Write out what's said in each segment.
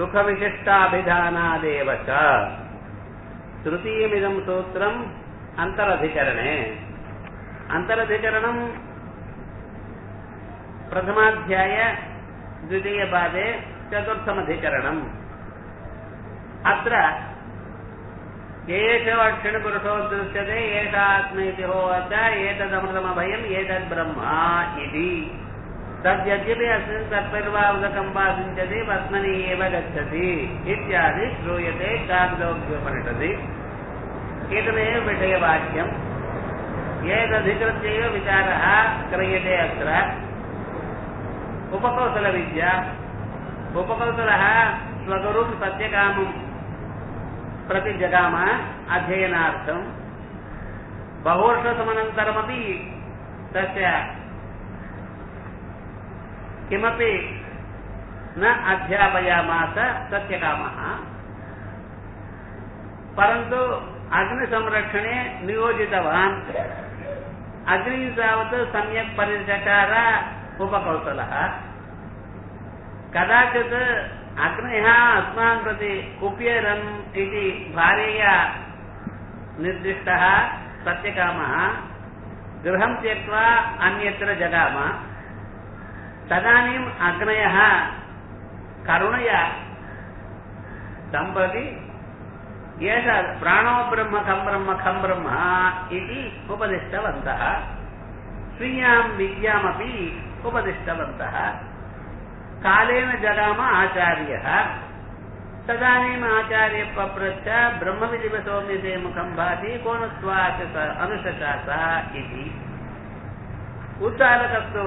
सुखविशिष्टाभिधानादेव च तृतीयमिदं सूत्रम् अन्तरधिकरणे अन्तरधिकरणम् प्रथमाध्याय द्वितीयपादे चतुर्थमधिकरणम् अत्र एष अक्षिणपुरुषो दृश्यते एष आत्म इति होवाच एतदमृतमभयम् एतद्ब्रह्मा इति तद्यद्यपि अस्मिन् तत्पर्वा उदकं वा सिञ्चति पद्मनि एव गच्छति इत्यादि श्रूयते काग्दोग्योपनिषदि एतमेव विषयवाक्यम् एतधिकृत्यैव विचारः क्रियते अत्र उपकौशलविद्या उपकौशलः स्वगुरुं सत्यकामं प्रति जगाम अध्ययनार्थम् बहुवर्षसमनन्तरमपि तस्य किमपि न अध्यापयामास सत्यकामः परन्तु अग्निसंरक्षणे नियोजितवान् अग्निः तावत् सम्यक् परिचकार उपकौशलः कदाचित् अग्नयः अस्मान् प्रति कुप्यरन् इति भार्यया निर्दिष्टः सत्यकामः गृहं त्यक्त्वा अन्यत्र जगाम तदानीम् अग्नयः करुणया सम्प्रति एष प्राणो ब्रह्म खं ब्रह्म खं ब्रह्म इति उपदिष्टवन्तः स्वीयां विद्यामपि उपदिष्टवन्तः कालेन जगाम आचार्यः तदानीम् आचार्य पप्रच्छ ब्रह्मविदिवसोम्यते मुखं भाति को न स्वाच अनुशशास इति उच्चालकस्तु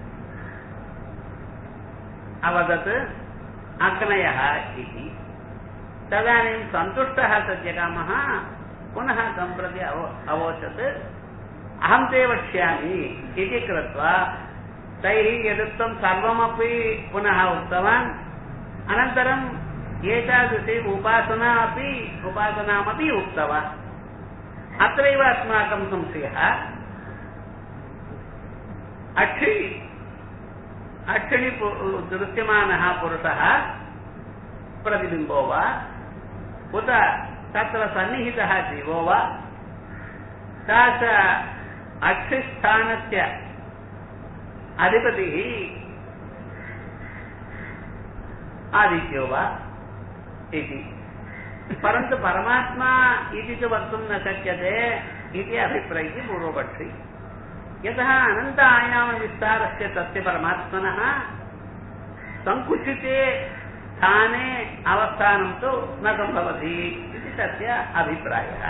अवदत् अग्नयः इति तदानीं सन्तुष्टः सत्यकामः पुनः सम्प्रति अवो अवोचत् अहं ते वक्ष्यामि इति कृत्वा तैः यदुक्तं सर्वमपि पुनः उक्तवान् अनन्तरम् एतादृशी उपासना अपि उपासनामपि उक्तवान् अत्रैव अस्माकं संशयः अक्षि अक्षिणि दृश्यमानः पुरुषः प्रतिबिम्बो वा उत तत्र सन्निहितः जीवो वा सा च अक्षिस्थानस्य अधिपतिः आदित्यो वा इति परन्तु परमात्मा इति तु वक्तुं न शक्यते इति अभिप्रैति पूर्वपक्षी यतः अनन्त आयामविस्तारस्य तस्य परमात्मनः सङ्कुचिते स्थाने अवस्थानं तु न सम्भवति इति तस्य अभिप्रायः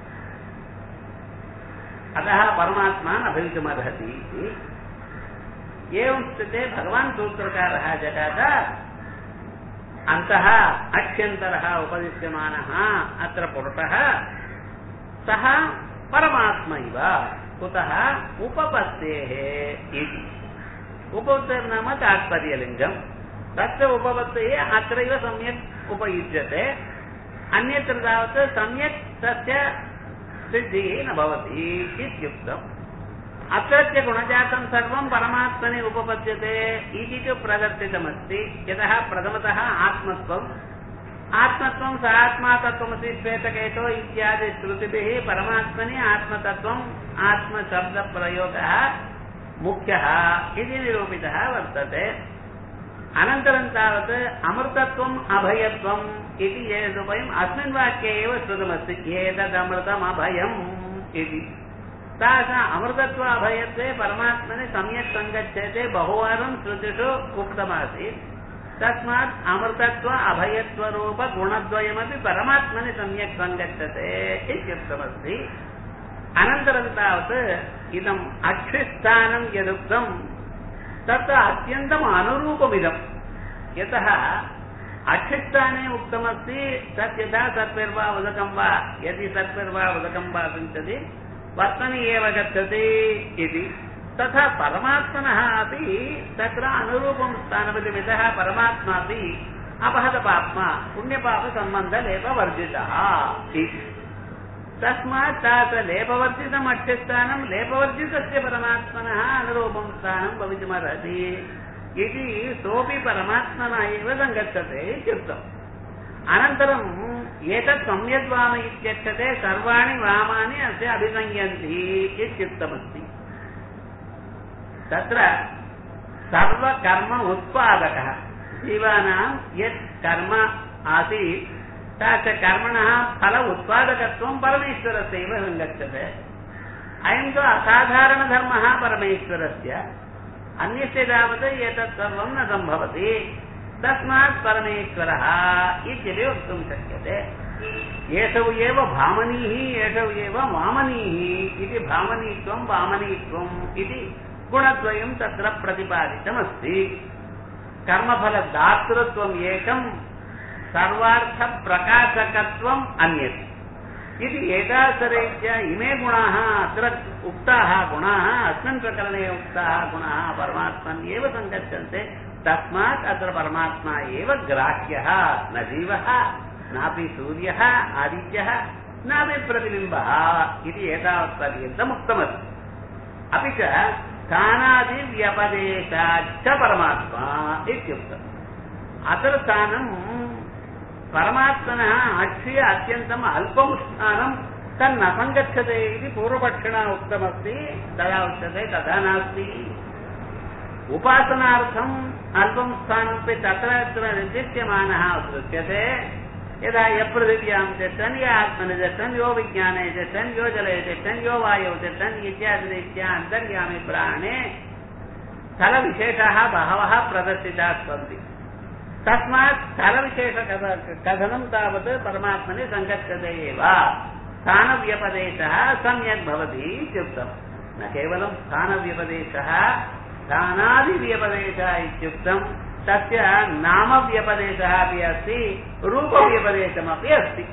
अतः परमात्मा न भवितुमर्हति इति एवं स्थिते भगवान् सूत्रकारः जगाद अन्तः अक्षन्तरः उपदिश्यमानः अत्र पुरुषः सः परमात्मैव कुतः उपपत्तेः इति उपपत्तिर्नाम तात्पर्यलिङ्गम् तत्र उपपत्तिः अत्रैव सम्यक् उपयुज्यते अन्यत्र तावत् सम्यक् तस्य सिद्धिः न भवति इत्युक्तम् अत्रत्य गुणजातं सर्वं परमात्मनि उपपद्यते इति तु प्रदर्शितमस्ति यतः प्रथमतः आत्मत्वम् आत्मत्वं स आत्मा तत्त्वमसि श्वेतकेतो इत्यादि श्रुतिभिः परमात्मनि आत्मतत्त्वम् आत्मशब्दप्रयोगः मुख्यः इति निरूपितः वर्तते अनन्तरं तावत् अमृतत्वम् अभयत्वम् इति एतदुभयम् अस्मिन् वाक्ये एव श्रुतमस्ति एतदमृतमभयम् इति सा सा अमृतत्व अभयत्वे परमात्मनि सम्यक् सङ्गच्छते बहुवारं श्रुतिषु उक्तमासीत् तस्मात् अमृतत्व अभयत्वरूपगुणद्वयमपि परमात्मनि सम्यक् सङ्गच्छते इत्युक्तमस्ति अनन्तरं तावत् इदम् अक्षिस्थानं यदुक्तं तत् अत्यन्तम् अनुरूपमिदम् यतः अक्षिस्थाने उक्तमस्ति तत् यथा सत्विर्वा उदकं वा यदि सत्विर्वा उदकं वा सिञ्चति वर्तनि एव गच्छति इति तथा परमात्मनः अपि तत्र अनुरूपं स्थानमिदमितः परमात्मा अपि अपहतपात्मा पुण्यपापसम्बन्धलेपवर्जितः इति तस्मात् तास लेपवर्जितम् अक्षस्थानं लेपवर्जितस्य परमात्मनः अनुरूपं स्थानं भवितुमर्हति इति सोऽपि परमात्मना एव सङ्गच्छते इत्युक्तम् अनन्तरम् एतत् सम्यग् वाम इत्युच्यते सर्वाणि वामानि अस्य अभिसंयन्ति इत्युक्तमस्ति तत्र सर्वकर्म उत्पादकः जीवानां यत् कर्म आसीत् स च कर्मणः फल उत्पादकत्वं परमेश्वरस्यैव सङ्गच्छते अयं तु असाधारणधर्मः परमेश्वरस्य अन्यस्य तावत् एतत् सर्वं न सम्भवति तस्मात् परमेश्वरः इत्यपि वक्तुं शक्यते एषौ एव भामनीः एषौ एव वामनीः इति भामनीत्वं वामनीत्वम् इति गुणद्वयं तत्र प्रतिपादितमस्ति कर्मफलदातृत्वम् एकम् सर्वार्थप्रकाशकत्वम् अन्यत् इति एतादृशरीत्या इमे गुणाः अत्र उक्ताः गुणाः अस्मिन् प्रकरणे उक्ताः गुणाः परमात्मन् एव सङ्गच्छन्ते तस्मात् अत्र परमात्मा एव ग्राह्यः न जीवः नापि सूर्यः आदित्यः नापि प्रतिबिम्बः इति एतावत्पर्यन्तम् उक्तमस्ति अपि च स्थानादिव्यपदेशाच्च परमात्मा इत्युक्तम् अत्र स्थानं परमात्मनः आक्षीय अत्यन्तम् अल्पं स्थानं तन्न सङ्गच्छते इति पूर्वपक्षिणा उक्तमस्ति तदा उच्यते तथा नास्ति उपासनार्थम् अल्पं स्थानमपि तत्र तत्र निर्दिश्यमानः दृश्यते यदा यपृथिव्यां तिष्ठन् य आत्मनि तिष्ठन् यो विज्ञाने तिष्ठन् यो जले तिष्ठन् यो वायौ तिष्ठन् इत्यादिरीत्या अन्तर्यामि प्राणे स्थलविशेषाः बहवः प्रदर्शिताः सन्ति तस्मात् स्थलविशेषकथनं तावत् परमात्मनि सङ्गच्छते एव स्थानव्यपदेशः सम्यक् भवति इत्युक्तम् न केवलं स्थानव्यपदेशः स्थानादिव्यपदेशः इत्युक्तम् तस्य नामव्यपदेशः अपि अस्ति रूपव्यपदेशमपि अस्ति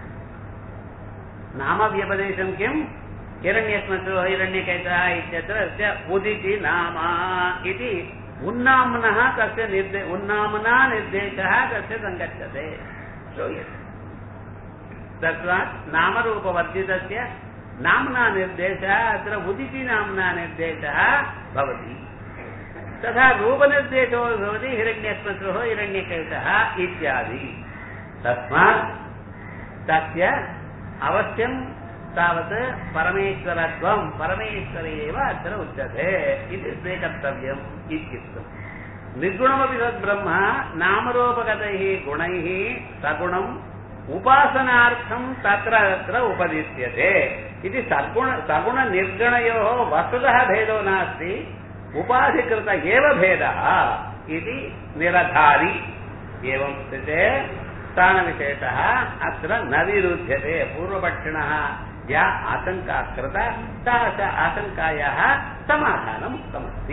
नामव्यपदेशं किम् हिरण्यस्मसो हिरण्यकैतः इत्यत्र तस्य उदिति नाम इति उन्नाम्नः तस्य निर्दे उन्नाम्ना निर्देशः तस्य सङ्गच्छते श्रूयते तस्मात् नामरूपवर्जितस्य नाम्ना निर्देशः अत्र उदिति नाम्ना निर्देशः भवति तथा रूपनिर्देशो भवति हिरण्यस्मसुः हिरण्यकैतः इत्यादि तस्मात् तस्य अवश्यं तावत् परमेश्वरत्वं परमेश्वर एव अत्र उच्यते इति स्वीकर्तव्यम् इत्युक्तम् निर्गुणमपि तद्ब्रह्म नामरूपगतैः गुणैः सगुणम् उपासनार्थं तत्र तत्र उपदिश्यते इति सगुण सगुणनिर्गणयोः वस्तुतः भेदो नास्ति उपाधिकृत एव भेदः इति निरधारि एवं स्थिते स्थानविशेषः अत्र न विरुध्यते पूर्वपक्षिणः या आशङ्का कृता सा च आशङ्कायाः समाधानम् उक्तमस्ति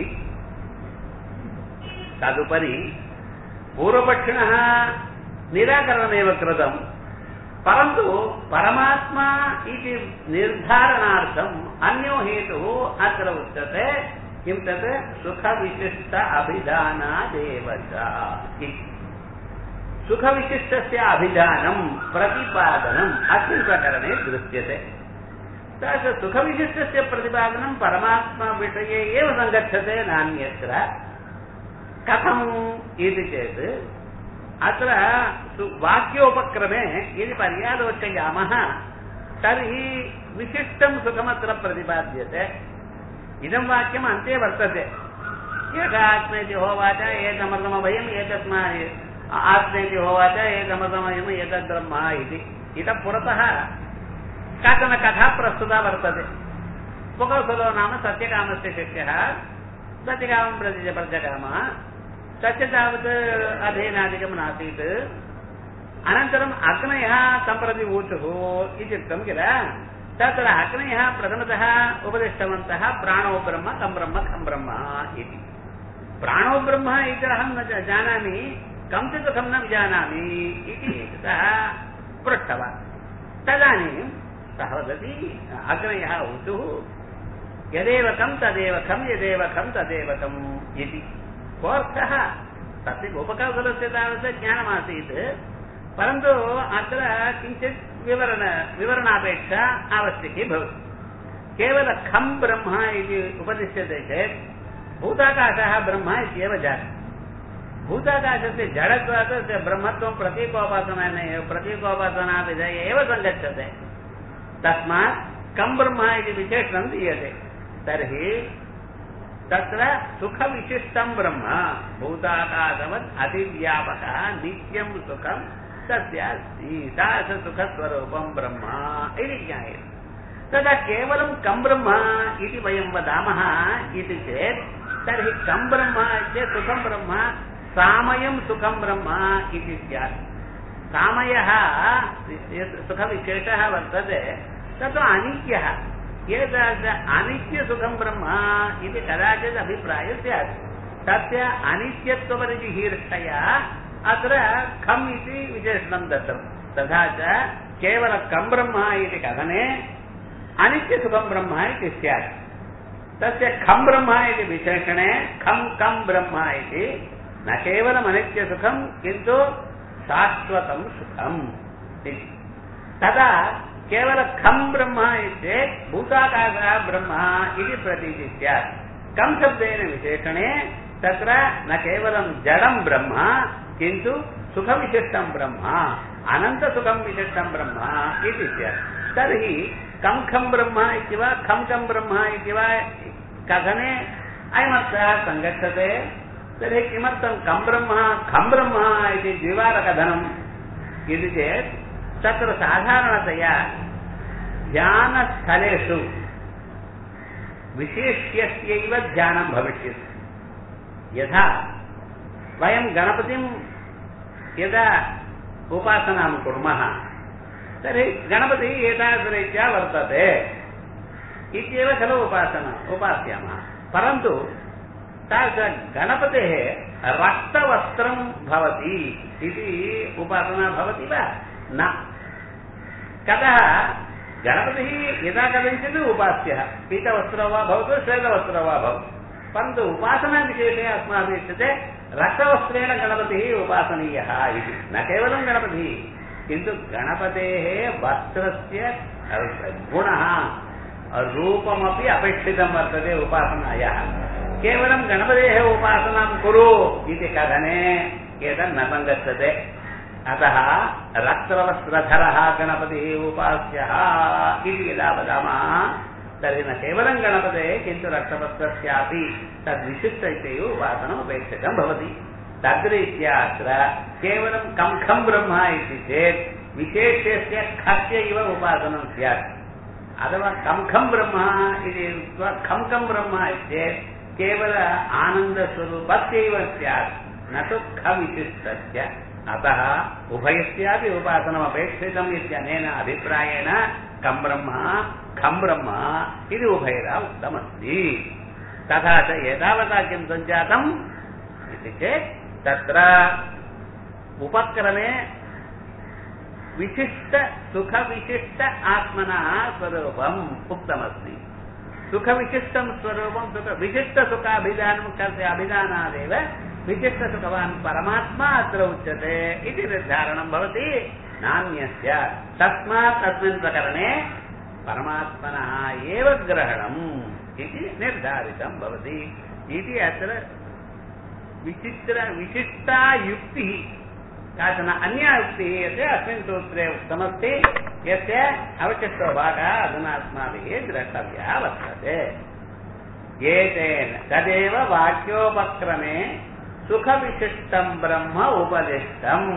तदुपरि पूर्वपक्षिणः निराकरणमेव कृतम् परन्तु परमात्मा इति निर्धारणार्थम् अन्यो हेतुः अत्र उच्यते किं तत् सुखविशिष्ट अभिधानादेव च इति सुखविशिष्टस्य अभिधानं प्रतिपादनम् अस्मिन् प्रकरणे दृश्यते तत् सुखविशिष्टस्य प्रतिपादनं परमात्मा विषये एव सङ्गच्छते नान्यत्र कथम् इति चेत् अत्र वाक्योपक्रमे यदि पर्यालोचयामः तर्हि विशिष्टं सुखमत्र प्रतिपाद्यते इदं वाक्यम् अन्ते वर्तते एकात्मेति होवाच एतमर्गमभयम् एतस्मा आत्मेति होवाच एतमर्गमयम् एतद्ब्रह्म इति इतः पुरतः काचन कथा प्रस्तुता वर्तते मुखसुलो नाम सत्यकामस्य शिष्यः सत्यकामं प्रति प्रजकामः तस्य तावत् अध्ययनादिकं नासीत् अनन्तरम् अग्नयः तं प्रति ऊचुः इत्युक्तं किल तत्र अग्नयः प्रथमतः उपदिष्टवन्तः प्राणो ब्रह्म कं ब्रह्म खं ब्रह्म इति प्राणो ब्रह्म इति अहं न जानामि कं च सुखं न जानामि इति सः पृष्टवान् तदानीं सः वदति अग्नयः ऊचुः यदेव कं तदेव खं यदेव खं तदेव कम् इति कोऽर्थः तस्य गोपकौशलस्य तावत् ज्ञानमासीत् परन्तु अत्र किञ्चित् विवरण विवरणापेक्षा आवश्यकी भवति केवल खं ब्रह्म इति उपदिश्यते चेत् भूताकाशः ब्रह्म इत्येव जातः भूताकाशस्य जडत्वात् तस्य ब्रह्मत्वं प्रतीकोपासना प्रतीकोपासना विधय एव सङ्गच्छते तस्मात् कं ब्रह्म इति विशेषणं दीयते तर्हि तत्र सुखविशिष्टं ब्रह्म भूताकाशवत् अतिव्यापकः नित्यं सुखं तस्य अस्ति तादृशसुखस्वरूपं ब्रह्म इति ज्ञायते तदा केवलं कं ब्रह्म इति वयं वदामः इति चेत् तर्हि कं ब्रह्म चेत् सुखं ब्रह्म सामयं सुखं ब्रह्म इति स्यात् सामयः यत् सुखविशेषः वर्तते तत् अनित्यः एतादृश अनित्यसुखं ब्रह्म इति कदाचित् अभिप्रायः स्यात् तस्य अनित्यत्वपरिजिहीर्षया अत्र खम् इति विशेषणं दत्तं तथा च केवल कं ब्रह्म इति कथने अनित्यसुखं ब्रह्म इति स्यात् तस्य खं ब्रह्म इति विशेषणे खं कं ब्रह्म इति न केवलम् अनित्यसुखं किन्तु शाश्वतं सुखम् इति तदा केवल खं ब्रह्म इत्येत् भूताकाशः ब्रह्म इति प्रतीतिः स्यात् कं शब्देन विशेषणे तत्र न केवलं जडं ब्रह्म किन्तु सुखविशिष्टं ब्रह्म अनन्तसुखं विशिष्टं ब्रह्म इति स्यात् तर्हि कं खं ब्रह्म इति वा खं कं ब्रह्म इति वा कथने अयमर्थः सङ्गच्छते तर्हि किमर्थं कं ब्रह्म खं ब्रह्म इति द्विवारकथनम् इति चेत् तत्र साधारणतया ध्यानस्थलेषु विशेष्यस्यैव ध्यानं भविष्यति यथा वयं गणपतिं यदा उपासनां कुर्मः तर्हि गणपतिः एतादृशरीत्या वर्तते इत्येव खलु उपासना उपास्यामः परन्तु तादृश गणपतेः रक्तवस्त्रं भवति इति उपासना भवति वा न कतः गणपतिः यदा कदाचित् उपास्यः पीतवस्त्रो वा भवतु श्वेतवस्त्रो वा भवतु परन्तु उपासनाविशेषे अस्माभिः उच्यते रक्तवस्त्रेण गणपतिः उपासनीयः इति न केवलं गणपतिः किन्तु गणपतेः वस्त्रस्य गुणः रूपमपि अपेक्षितं वर्तते उपासनायाः केवलं गणपतेः उपासनां कुरु इति कथने एतत् न सङ्गच्छते अतः रक्तवस्त्रधरः गणपतिः उपास्यः इति यदा वदामः तर्हि न केवलं गणपतेः किन्तु रक्तवस्त्रस्यापि तद्विशिष्ट इत्येव उपासनम् अपेक्षितं भवति तद्रीत्या अत्र केवलं कं खं ब्रह्म इति चेत् विशेष्यस्य खस्य इव उपासनं स्यात् अथवा कं खं ब्रह्म इति उक्त्वा खं खं ब्रह्म चेत् केवल आनन्दस्वरूपस्यैव स्यात् न तु खविशिष्टस्य अतः उभयस्यापि उपासनमपेक्षितम् इत्यनेन अभिप्रायेण कं ब्रह्म खं ब्रह्म इति उभयदा उक्तमस्ति तथा च एतावता किं सञ्जातम् इति चेत् तत्र उपक्रमे विशिष्ट सुखविशिष्ट आत्मनः स्वरूपम् उक्तमस्ति सुखविशिष्टं स्वरूपं सुख विशिष्टसुखाभिधानं कस्य अभिधानादेव विशिष्टसुखवान् परमात्मा अत्र उच्यते इति निर्धारणं भवति नान्यस्य तस्मात् अस्मिन् प्रकरणे परमात्मनः एव ग्रहणम् इति निर्धारितं भवति इति अत्र विचित्र विशिष्टा युक्तिः काचन अन्या युक्तिः यस्य अस्मिन् सूत्रे उक्तमस्ति यस्य अवशिष्टो भागः अधुना अस्माभिः द्रष्टव्यः वर्तते एतेन तदेव वाक्योपक्रमे சுகவிசிஷ்டம் பிரம்ம உபதிஷ்டம்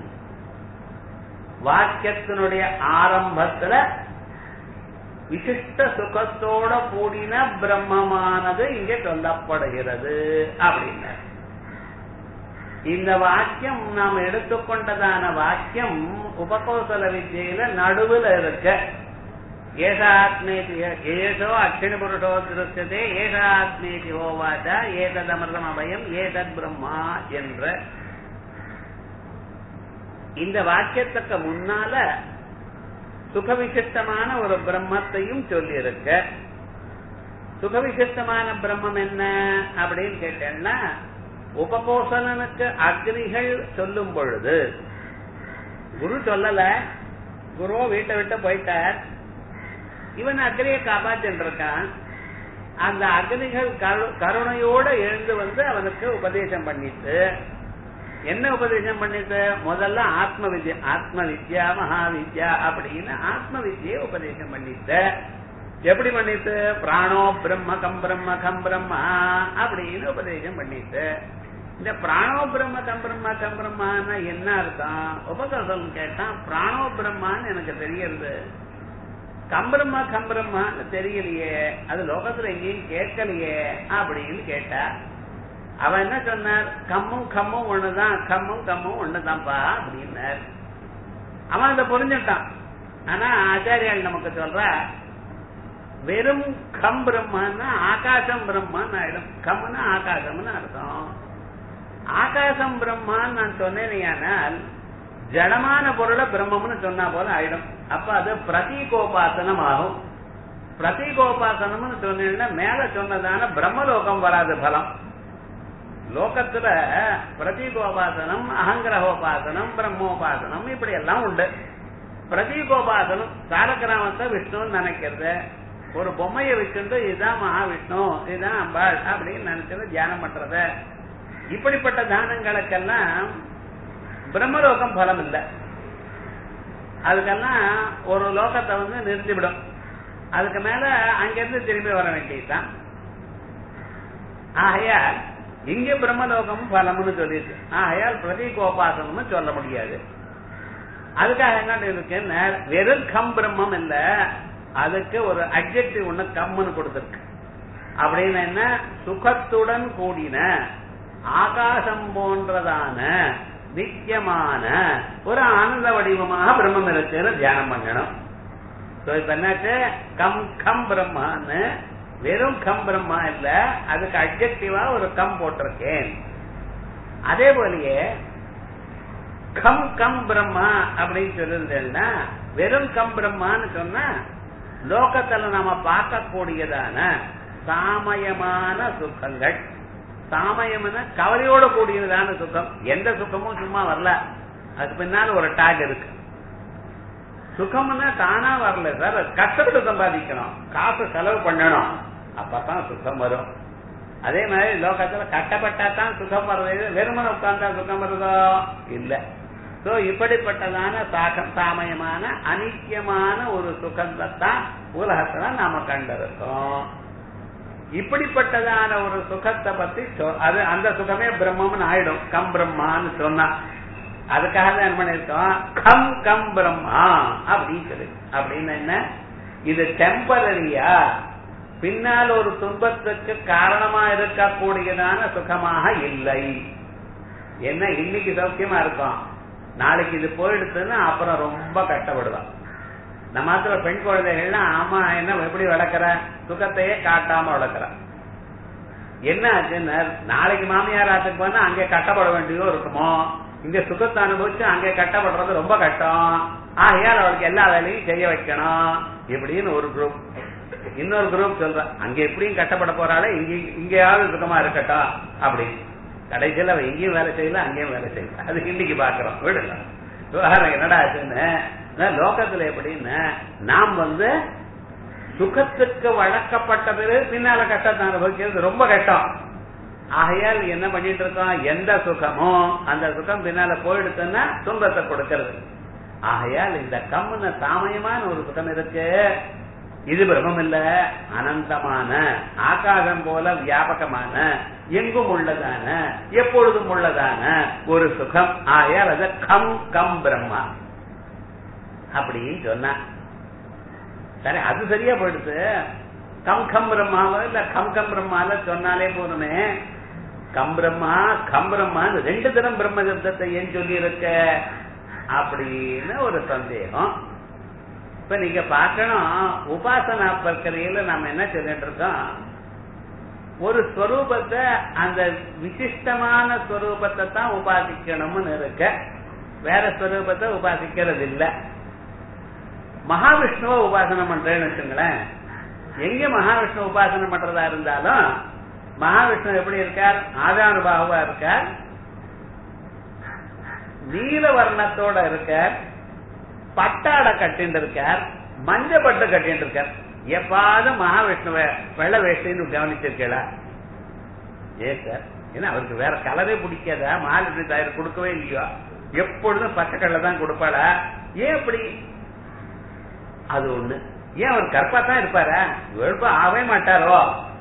வாக்கியத்தினுடைய ஆரம்பத்துல விசிஷ்ட சுகத்தோட கூடின பிரம்மமானது இங்கே சொல்லப்படுகிறது அப்படின்னு இந்த வாக்கியம் நாம் எடுத்துக்கொண்டதான வாக்கியம் உபகோசல வித்தியில நடுவில் இருக்க ஏஷாத்மேதி ஏஷோ அக்ஷணி புருஷோ திருஷ்யதே ஏஷாத்மேதி ஹோவாச்ச ஏததமிர்தம் அபயம் ஏதத் பிரம்மா என்ற இந்த வாக்கியத்துக்கு முன்னால சுகவிசிஷ்டமான ஒரு பிரம்மத்தையும் சொல்லியிருக்க சுகவிசிஷ்டமான பிரம்மம் என்ன அப்படின்னு கேட்டேன்னா உபகோசலனுக்கு அக்னிகள் சொல்லும் பொழுது குரு சொல்லல குருவோ வீட்டை விட்டு போயிட்டார் இவன் அக்னியை காப்பாற்றிட்டு இருக்கான் அந்த அக்னிகள் கருணையோட எழுந்து வந்து அவனுக்கு உபதேசம் பண்ணிட்டு என்ன உபதேசம் பண்ணிட்டு முதல்ல ஆத்ம வித்யா ஆத்ம வித்யா மகாவித்யா அப்படின்னு ஆத்ம வித்யை உபதேசம் பண்ணிட்டு எப்படி பண்ணிட்டு பிராணோ பிரம்ம கம் பிரம்ம கம் பிரம்மா அப்படின்னு உபதேசம் பண்ணிட்டு இந்த பிராணோ பிரம்ம கம் பிரம்ம கம் பிரம்மான்னா என்ன அர்த்தம் உபகல்பம் கேட்டான் பிராணோ பிரம்மான்னு எனக்கு தெரியறது கம்பிரம்மா கம்பிரம்மான்னு தெரியலையே அது லோகத்துல எங்கேயும் கேட்கலையே அப்படின்னு கேட்டா அவன் என்ன சொன்னார் கம்மும் கம்மும் ஒண்ணுதான் கம்மும் கம்மும் ஒண்ணுதான்ப்பா அப்படின்னார் அவன் அதை புரிஞ்சுட்டான் ஆனா ஆச்சாரியால் நமக்கு சொல்ற வெறும் கம் பிரம்மான்னா ஆகாசம் பிரம்மான்னு ஆயிடும் கம்முன்னா ஆகாசம்னு அர்த்தம் ஆகாசம் பிரம்மான்னு நான் சொன்னேனையானால் ஜடமான பொருளை பிரம்மம்னு சொன்னா போல ஆயிடும் அப்ப அது பிரதீகோபாசனம் ஆகும் பிரதீகோபாசனம்னு சொன்னீங்கன்னா மேல சொன்னதான பிரம்மலோகம் வராது பலம் லோகத்துல பிரதீகோபாசனம் அகங்கிரகோபாசனம் பிரம்மோபாசனம் இப்படி எல்லாம் உண்டு பிரதீகோபாசனம் சாரகிராமத்தை விஷ்ணுன்னு நினைக்கிறது ஒரு பொம்மையை வச்சுட்டு இதுதான் மகாவிஷ்ணு இதுதான் அம்பாள் அப்படின்னு நினைச்சது தியானம் பண்றது இப்படிப்பட்ட தானங்களுக்கெல்லாம் பிரம்மலோகம் பலம் இல்லை அதுக்கெல்லாம் ஒரு லோகத்தை வந்து நிறுத்திவிடும் அதுக்கு மேல அங்கிருந்து திரும்பி வர வேண்டியதுதான் ஆகையால் இங்க பிரம்மலோகம் பலம்னு சொல்லியிருக்கு ஆகையால் பிரதீகோபாசனம்னு சொல்ல முடியாது அதுக்காக என்ன இருக்கு வெறும் கம் பிரம்மம் இல்ல அதுக்கு ஒரு அப்ஜெக்டிவ் ஒண்ணு கம்முன்னு கொடுத்திருக்கு அப்படின்னு என்ன சுகத்துடன் கூடின ஆகாசம் போன்றதான நித்தியமான ஒரு ஆனந்த வடிவமாக பிரம்மம் இருக்குன்னு தியானம் பண்ணணும் இப்ப என்னாச்சு கம் கம் பிரம்மான்னு வெறும் கம் பிரம்மா இல்ல அதுக்கு அப்ஜெக்டிவா ஒரு கம் போட்டிருக்கேன் அதே போலயே கம் கம் பிரம்மா அப்படின்னு சொல்லிருந்தேன்னா வெறும் கம் பிரம்மான்னு சொன்னா லோகத்துல நாம பார்க்கக்கூடியதான சாமயமான சுகங்கள் சாமயம்னா கவலையோட கூடியதான சுகம் எந்த சுகமும் சும்மா வரல அதுக்கு பின்னால ஒரு டாக் இருக்கு சுகம்னா தானா வரல சார் கஷ்டப்பட்டு சம்பாதிக்கணும் காசு செலவு பண்ணணும் அப்பதான் சுகம் வரும் அதே மாதிரி லோகத்துல கஷ்டப்பட்டா தான் சுகம் வருது வெறுமனை உட்கார்ந்தா சுகம் வருதோ இல்ல சோ இப்படிப்பட்டதான சாகம் சாமயமான அனித்தியமான ஒரு சுகத்தை தான் உலகத்துல நாம கண்டிருக்கோம் இப்படிப்பட்டதான ஒரு சுகத்தை பத்தி அது அந்த சுகமே பிரம்மம்னு ஆயிடும் கம் பிரம்மான்னு சொன்னா அதுக்காக தான் என்ன பண்ணிருக்கோம் கம் கம் பிரம்மா அப்படின்னு சொல்லி அப்படின்னு என்ன இது டெம்பரரியா பின்னால் ஒரு துன்பத்துக்கு காரணமா இருக்கக்கூடியதான சுகமாக இல்லை என்ன இன்னைக்கு சௌக்கியமா இருக்கும் நாளைக்கு இது போயிடுச்சுன்னா அப்புறம் ரொம்ப கஷ்டப்படுவான் நம்ம மாத்திர பெண் குழந்தைகள்லாம் ஆமா என்ன எப்படி வளர்க்குற சுகத்தையே காட்டாம வளர்க்குற என்ன ஆச்சுன்னு நாளைக்கு மாமியார் ஆத்துக்கு போனா அங்கே கட்டப்பட வேண்டியதோ இருக்குமோ இங்க சுகத்தை அனுபவிச்சு அங்கே கட்டப்படுறது ரொம்ப கஷ்டம் ஆகையால் அவளுக்கு எல்லா வேலையும் செய்ய வைக்கணும் இப்படின்னு ஒரு குரூப் இன்னொரு குரூப் சொல்ற அங்க எப்படியும் கட்டப்பட போறாளே இங்க இங்கேயாவது சுகமா இருக்கட்டும் அப்படி கடைசியில் அவ எங்கேயும் வேலை செய்யல அங்கேயும் வேலை செய்யல அது இன்னைக்கு பாக்குறோம் விடல விவகாரம் என்னடா ஆச்சுன்னு லோகத்துல எப்படின்னு நாம் வந்து சுகத்துக்கு வழக்கப்பட்ட பிறகு பின்னால கஷ்டத்தை அனுபவிக்கிறது ரொம்ப கஷ்டம் ஆகையால் என்ன பண்ணிட்டு இருக்கோம் எந்த சுகமோ அந்த சுகம் பின்னால போயிடுச்சுன்னா துன்பத்தை கொடுக்கிறது ஆகையால் இந்த கம்முன சாமயமான ஒரு சுகம் இருக்கு இது பிரம்மம் இல்ல அனந்தமான ஆகாசம் போல வியாபகமான எங்கும் உள்ளதான எப்பொழுதும் உள்ளதான ஒரு சுகம் ஆயால் அது கம் கம் பிரம்மா அப்படின்னு சொன்ன சரி அது சரியா போயிடுச்சு கம் கம் பிரம்மாவோ இல்ல கம் கம் பிரம்மால சொன்னாலே போதுமே கம் பிரம்மா கம் பிரம்மா ரெண்டு தரம் பிரம்ம சப்தத்தை ஏன் சொல்லி இருக்க அப்படின்னு ஒரு சந்தேகம் இப்ப நீங்க பார்க்கணும் உபாசனா பிரக்கிரையில நாம என்ன சொல்லிட்டு இருக்கோம் ஒரு ஸ்வரூபத்தை அந்த விசிஷ்டமான ஸ்வரூபத்தை தான் உபாசிக்கணும்னு இருக்க வேற ஸ்வரூபத்தை உபாசிக்கிறது இல்ல மகாவிஷ்ணுவை உபாசனம் பண்றேன்னு வச்சுங்களேன் எங்க மகாவிஷ்ணு உபாசனம் பண்றதா இருந்தாலும் மகாவிஷ்ணு எப்படி இருக்கார் ஆதானுபாவா இருக்கார் நீல வர்ணத்தோட இருக்கார் பட்டாடை கட்டின்னு இருக்கார் மஞ்ச பட்டு கட்டின்னு இருக்கார் எப்பாவது மகாவிஷ்ணுவ வெள்ள வேஷ்டின்னு கவனிச்சிருக்கா ஏ சார் ஏன்னா அவருக்கு வேற கலரே பிடிக்காதா மாலினி தயார் கொடுக்கவே இல்லையோ எப்பொழுதும் பச்சை கடலை தான் கொடுப்பாளா ஏன் அப்படி அது ஒண்ணு ஏன் அவர் கற்பா தான் இருப்பாரா வெறுப்பா ஆகவே மாட்டாரோ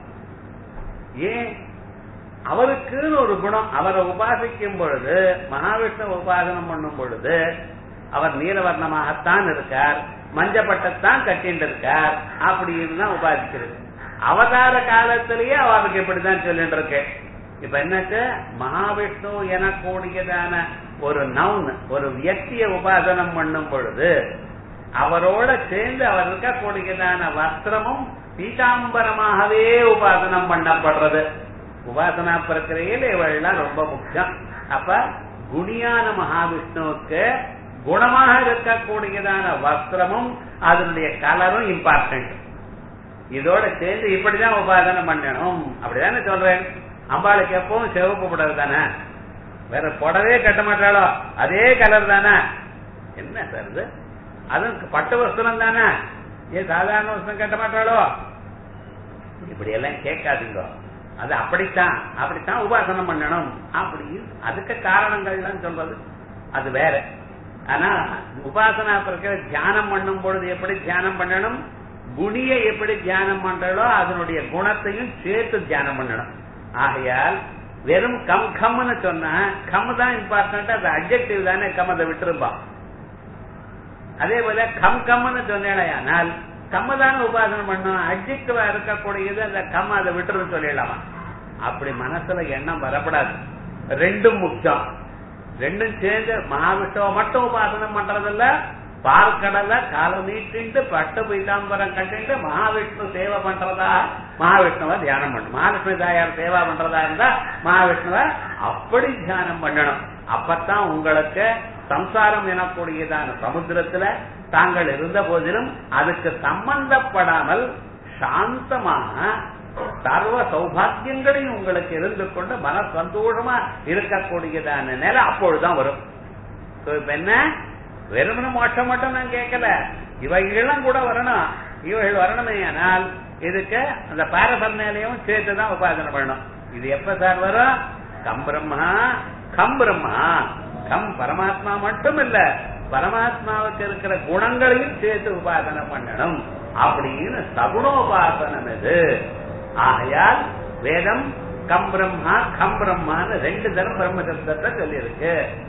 ஏன் அவருக்குன்னு ஒரு குணம் அவரை உபாசிக்கும் பொழுது மகாவிஷ்ணு உபாசனம் பண்ணும் பொழுது அவர் நீலவர்ணமாகத்தான் இருக்கார் மஞ்சப்பட்டத்தான் கட்டிட்டு இருக்கார் அப்படின்னு தான் உபாசிக்கிறது அவதார காலத்திலேயே அவருக்கு இப்படிதான் சொல்லிட்டு இருக்கு இப்ப என்னாச்சு மகாவிஷ்ணு எனக்கூடியதான ஒரு நவுன் ஒரு வியக்திய உபாசனம் பண்ணும் பொழுது அவரோட சேர்ந்து அவர் இருக்கக்கூடியதான வஸ்திரமும் பீதாம்பரமாகவே உபாசனம் பண்ணப்படுறது உபாசனா பிரக்கிரையில் இவெல்லாம் ரொம்ப முக்கியம் அப்ப குணியான மகாவிஷ்ணுவுக்கு குணமாக இருக்கக்கூடியதான வஸ்திரமும் அதனுடைய கலரும் இம்பார்ட்டன்ட் இதோட சேர்ந்து இப்படிதான் உபாசனம் பண்ணணும் அப்படிதானே சொல்றேன் அம்பாளுக்கு எப்பவும் சிவப்பு புடவை தானே வேற புடவே கட்ட மாட்டாளோ அதே கலர் தானே என்ன சார் இது அதுவும் பட்டு வஸ்திரம் தானே ஏன் சாதாரண வஸ்திரம் கட்ட மாட்டாளோ இப்படி எல்லாம் கேட்காதீங்க அது அப்படித்தான் அப்படித்தான் உபாசனம் பண்ணணும் அப்படி அதுக்கு காரணங்கள்லாம் சொல்றது அது வேற ஆனா உபாசனா பிரக்கிற தியானம் பண்ணும் பொழுது எப்படி தியானம் பண்ணணும் குணியை எப்படி தியானம் பண்றதோ அதனுடைய குணத்தையும் சேர்த்து தியானம் பண்ணணும் ஆகையால் வெறும் கம் கம்னு சொன்னா கம் தான் இம்பார்ட்டன்ட் அது அப்ஜெக்டிவ் தானே கம் அதை விட்டுருப்பான் அதே போல கம் கம்னு சொன்னேனால் கம்ம தானே உபாசனம் பண்ணும் அப்ஜெக்டிவா இருக்கக்கூடியது அந்த கம் அதை விட்டுருந்து சொல்லிடலாமா அப்படி மனசுல எண்ணம் வரப்படாது ரெண்டும் முக்கியம் ரெண்டும் சேர்ந்து மகாவிஷ்ணுவை மட்டும் உபாசனம் பண்றதில்ல பார்க்கடல கால நீட்டிண்டு பட்டு பீதாம்பரம் கட்டிட்டு மகாவிஷ்ணு சேவை பண்றதா மகாவிஷ்ணுவை தியானம் பண்ணணும் மகாவிஷ்ணு தாயார் சேவா பண்றதா இருந்தா மகாவிஷ்ணுவை அப்படி தியானம் பண்ணணும் அப்பத்தான் உங்களுக்கு சம்சாரம் எனக்கூடியதான சமுத்திரத்துல தாங்கள் இருந்த போதிலும் அதுக்கு சம்பந்தப்படாமல் சாந்தமாக சர்வ சௌபாகியங்களையும் உங்களுக்கு இருந்து கொண்டு மன சந்தோஷமா இருக்கக்கூடியதான நிலை அப்பொழுதுதான் வரும் இப்ப என்ன வெறுமன மோட்சம் மட்டும் நான் கேட்கல இவைகளும் கூட வரணும் இவைகள் வரணுமே ஆனால் இதுக்கு அந்த பாரபர்மையிலையும் சேர்த்துதான் உபாசனை பண்ணணும் இது எப்ப சார் வரும் கம் பிரம்மா கம் பிரம்மா கம் பரமாத்மா மட்டும் இல்ல பரமாத்மாவுக்கு இருக்கிற குணங்களையும் சேர்த்து உபாசனை பண்ணணும் அப்படின்னு சகுணோபாசனம் இது ஆகையால் வேதம் கம் பிரம்மா கம் பிரம்மான்னு ரெண்டு தரம் பிரம்ம சப்தத்தை சொல்லி இருக்கு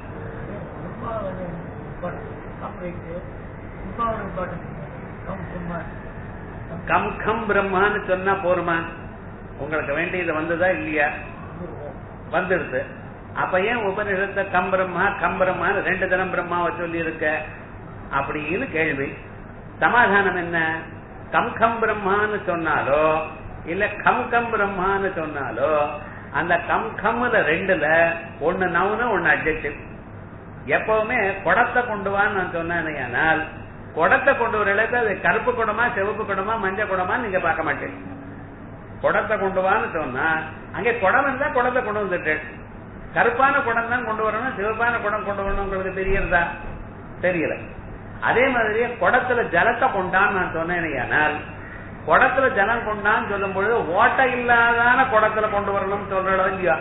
கம் கம் பிரம்மான்னு சொன்னா போருமா உங்களுக்கு வேண்டியது வந்ததா இல்லையா வந்துடுது அப்ப ஏன் உபனிஷத்தை கம் பிரம்மா கம் பிரம்மான்னு ரெண்டு தரம் பிரம்மாவை சொல்லி இருக்க அப்படின்னு கேள்வி சமாதானம் என்ன கம் கம் பிரம்மான்னு சொன்னாலோ இல்ல கம் கம் பிரம்மான்னு சொன்னாலோ அந்த கம் கம்ல ரெண்டுல ஒன்னு நவுனு ஒன்னு அப்ஜெக்டிவ் எப்பவுமே குடத்தை கொண்டு வான்னு நான் சொன்னேன் குடத்தை கொண்டு வர இடத்துல அது கருப்பு குடமா சிவப்பு குடமா மஞ்சள் குடமா நீங்க பார்க்க மாட்டீங்க குடத்தை கொண்டு வான்னு சொன்னா அங்கே குடம் இருந்தா குடத்தை கொண்டு வந்துட்டு கருப்பான குடம் தான் கொண்டு வரணும் சிவப்பான குடம் கொண்டு வரணும் உங்களுக்கு தெரியறதா தெரியல அதே மாதிரி குடத்துல ஜலத்தை கொண்டான்னு நான் சொன்னேன் குடத்துல ஜலம் கொண்டான்னு சொல்லும் பொழுது ஓட்டை இல்லாதான குடத்துல கொண்டு வரணும்னு சொல்றோம் இல்லையா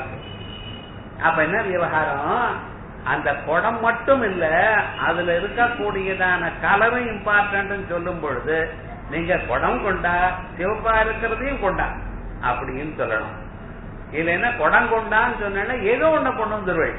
அப்ப என்ன விவகாரம் அந்த குடம் மட்டும் இல்ல அதுல இருக்கக்கூடியதான கலரும் இம்பார்ட்டன்ட் சொல்லும் பொழுது நீங்க குடம் கொண்டா சிவப்பா இருக்கிறதையும் கொண்டா அப்படின்னு சொல்லணும் இல்லைன்னா குடம் கொண்டான்னு சொன்னா ஏதோ ஒண்ணு கொண்டு வந்துருவேன்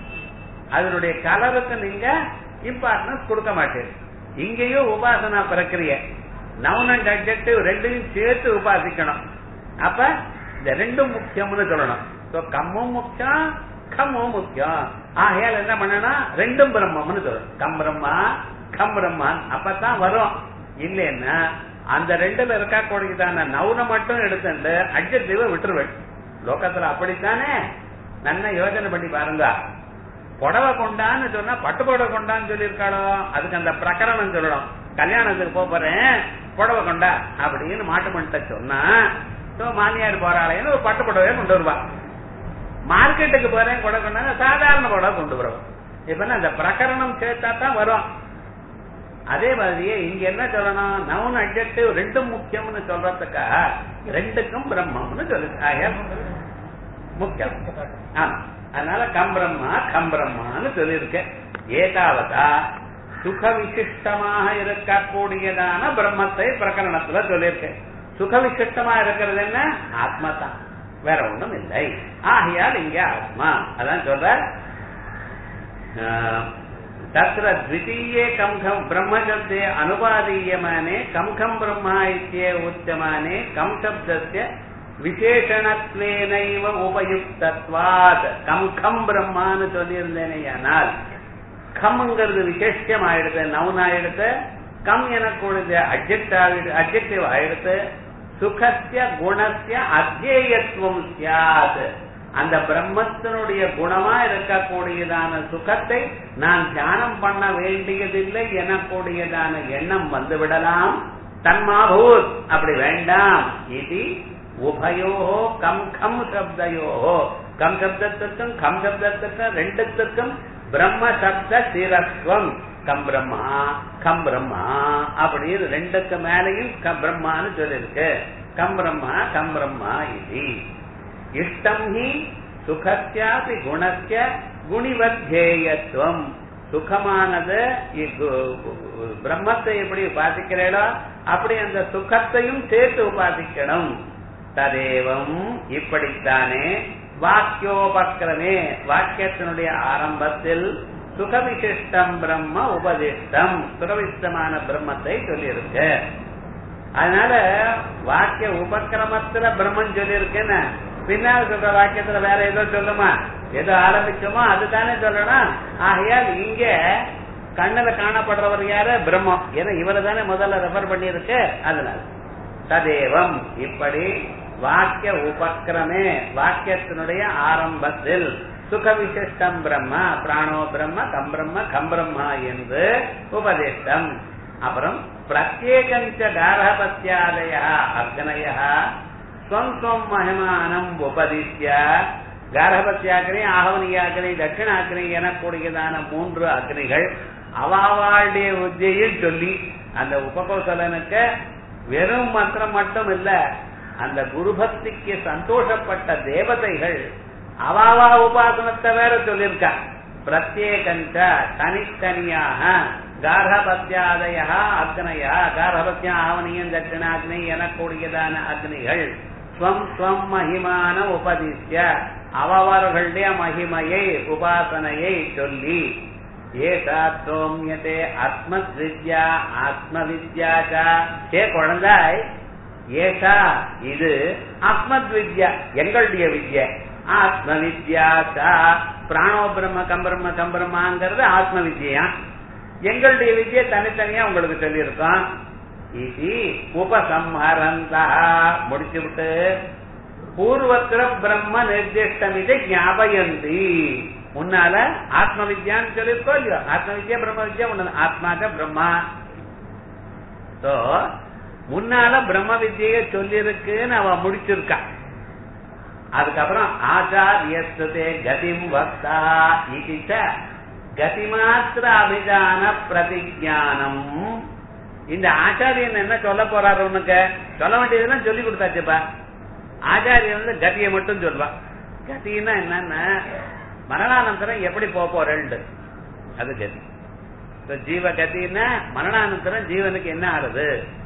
அதனுடைய கலருக்கு நீங்க இம்பார்ட்டன்ஸ் கொடுக்க மாட்டேன் இங்கேயும் உபாசனா பிரக்கிரிய நவுன் அண்ட் அப்ஜெக்டிவ் ரெண்டையும் சேர்த்து உபாசிக்கணும் அப்ப இந்த ரெண்டும் முக்கியம்னு சொல்லணும் கம்மும் முக்கியம் கம்மும் முக்கியம் ஆகையால் என்ன பண்ணணும் ரெண்டும் பிரம்மம்னு சொல்லணும் கம் பிரம்மா கம் பிரம்மான் அப்பதான் வரும் இல்லைன்னா அந்த ரெண்டுல இருக்கக்கூடியதான நவுனை மட்டும் எடுத்துட்டு அட்ஜெக்டிவ விட்டுருவேன் லோகத்துல அப்படித்தானே நல்லா யோசனை பண்ணி பாருங்க புடவை கொண்டான்னு சொன்னா பட்டு புடவை கொண்டான்னு சொல்லியிருக்காளோ அதுக்கு அந்த பிரகரணம் சொல்லணும் கல்யாணத்துக்கு போறேன் புடவை கொண்டா அப்படின்னு மாட்டு மண்ட சொன்னா மாமியார் போறாளேன்னு ஒரு பட்டு புடவையை கொண்டு வருவா மார்க்கெட்டுக்கு போறேன் கொடை கொண்டாங்க சாதாரண புடவை கொண்டு வருவோம் இப்ப அந்த பிரகரணம் சேர்த்தா தான் வரும் அதே மாதிரியே இங்க என்ன சொல்லணும் நவுன் அட்ஜெக்டிவ் ரெண்டும் முக்கியம்னு சொல்றதுக்கா ரெண்டுக்கும் பிரம்மம்னு சொல்லு முக்கியம் ஆமா அதனால கம் பிரம்மா கம் பிரம்மான்னு சொல்லியிருக்க ஏதாவதா சுக விசிஷ்டமாக இருக்கக்கூடியதான பிரம்மத்தை பிரகரணத்துல சொல்லியிருக்கேன் சுக விசிஷ்டமா இருக்கிறது என்ன ஆத்மா தான் வேற ஒண்ணும் இல்லை ஆகையால் இங்க ஆத்மா அதான் சொல்ற तत्र द्वितीये कं खं ब्रह्मशब्दे अनुपादीयमाने कं खं ब्रह्मा इत्येव उच्यमाने कं शब्दस्य விசேஷணத்வேனைவ உபயுக்தத்வாத் கம் கம் பிரம்மான்னு சொல்லியிருந்தேனேயானால் கம்ங்கிறது விசேஷம் ஆயிடுது நவுன் ஆயிடுது கம் எனக்கூடியது அப்ஜெக்ட் ஆகிடு அப்ஜெக்டிவ் ஆயிடுது சுகத்திய குணத்திய அத்தியேயத்துவம் சியாத் அந்த பிரம்மத்தினுடைய குணமா இருக்கக்கூடியதான சுகத்தை நான் தியானம் பண்ண வேண்டியதில்லை எனக்கூடியதான எண்ணம் வந்து விடலாம் தன்மாபூத் அப்படி வேண்டாம் இது உபயோ கம் கம் சப்தையோ கம் சப்தத்திற்கும் கம் சப்தத்திற்கும் ரெண்டுத்திற்கும் பிரம்ம சப்த சிரஸ்வம் கம் பிரம்மா கம் பிரம்மா அப்படின்னு ரெண்டுக்கு மேலையும் கம் பிரம்மான்னு சொல்லிருக்கு கம் பிரம்மா கம் பிரம்மா இது இஷ்டம் ஹி சுகத்தியாபி குணத்திய குணிவத்தேயத்துவம் சுகமானது பிரம்மத்தை எப்படி உபாசிக்கிறீளோ அப்படி அந்த சுகத்தையும் சேர்த்து உபாசிக்கணும் ததேவம் இப்படித்தானே வாக்கியோபக்கிரமே வாக்கியத்தினுடைய ஆரம்பத்தில் சுகவிசிஷ்டம் பிரம்ம உபதிஷ்டம் சுகவிஷ்டமான பிரம்மத்தை சொல்லியிருக்கு அதனால வாக்கிய உபக்கிரமத்துல பிரம்மன் சொல்லியிருக்கேன்னு பின்னால் சொல்ற வாக்கியத்துல வேற ஏதோ சொல்லுமா ஏதோ ஆரம்பிச்சோமோ அதுதானே சொல்லணும் ஆகையால் இங்க கண்ணுல காணப்படுறவர் யாரு பிரம்மம் ஏன்னா இவரை தானே முதல்ல ரெஃபர் பண்ணியிருக்கு அதனால ததேவம் இப்படி வாக்கிய உபக்கிரமே வாக்கியத்தினுடைய ஆரம்பத்தில் சுக விசிஷ்டம் பிரம்ம பிராணோ பிரம்ம கம் பிரம்ம கம் பிரம்மா என்று உபதிஷ்டம் அப்புறம் பிரத்யேகஞ்ச காரபத்தியாதய அக்னய ஸ்வம் ஸ்வம் மகிமானம் உபதிஷ்ய காரபத்தியாக்கினி ஆகவனியாக்கினி தட்சிணாக்கினி எனக்கூடியதான மூன்று அக்னிகள் அவாவாளுடைய உத்தியையும் சொல்லி அந்த உபகோசலனுக்கு வெறும் மந்திரம் மட்டும் இல்ல அந்த குருபக்திக்கு சந்தோஷப்பட்ட தேவதைகள் அவாவா உபாசனத்தை வேற சொல்லியிருக்கா பிரத்யேகஞ்ச தனித்தனியாக கார்ஹபத்தியாதய அக்னயா கார்ஹபத்தியா ஆவணியம் தட்சிணாக்னி எனக்கூடியதான அக்னிகள் ஸ்வம் ஸ்வம் மகிமான உபதிஷ்ய அவர்களுடைய மகிமையை உபாசனையை சொல்லி ஏதா சோமியதே ஆத்மத் வித்யா ஆத்ம வித்யா சே குழந்தாய் ஏஷா இது ஆத்மத் வித்யா எங்களுடைய வித்யா ஆத்ம வித்யா பிராணோ பிரம்ம கம்பிரம்ம கம்பிரமாங்கிறது ஆத்ம வித்யா எங்களுடைய வித்யை தனித்தனியா உங்களுக்கு சொல்லியிருக்கோம் இது உபசம்ஹரந்தா முடிச்சு விட்டு பூர்வத்திர பிரம்ம நிர்திஷ்டம் இது ஞாபகந்தி முன்னால ஆத்ம வித்யான்னு சொல்லியிருக்கோம் இல்லையோ ஆத்ம வித்யா பிரம்ம வித்யா ஒண்ணு ஆத்மாக பிரம்மா சோ முன்னால பிரம்ம வித்யை சொல்லியிருக்குன்னு அவ முடிச்சிருக்கா அதுக்கப்புறம் ஆச்சாரியஸ்தே கதிம் வக்தா இதிச்ச கதிமாத்திர அபிதான பிரதிஜானம் இந்த ஆச்சாரியன் என்ன சொல்ல போறாரு உனக்கு சொல்ல வேண்டியதெல்லாம் சொல்லி கொடுத்தாச்சுப்பா ஆச்சாரியன் வந்து கதியை மட்டும் சொல்வா கதின்னா என்னன்னா மரணானந்தரம் எப்படி போக போறேன் அது கதி ஜீவ கதின்னா மரணானந்தரம் ஜீவனுக்கு என்ன ஆறுது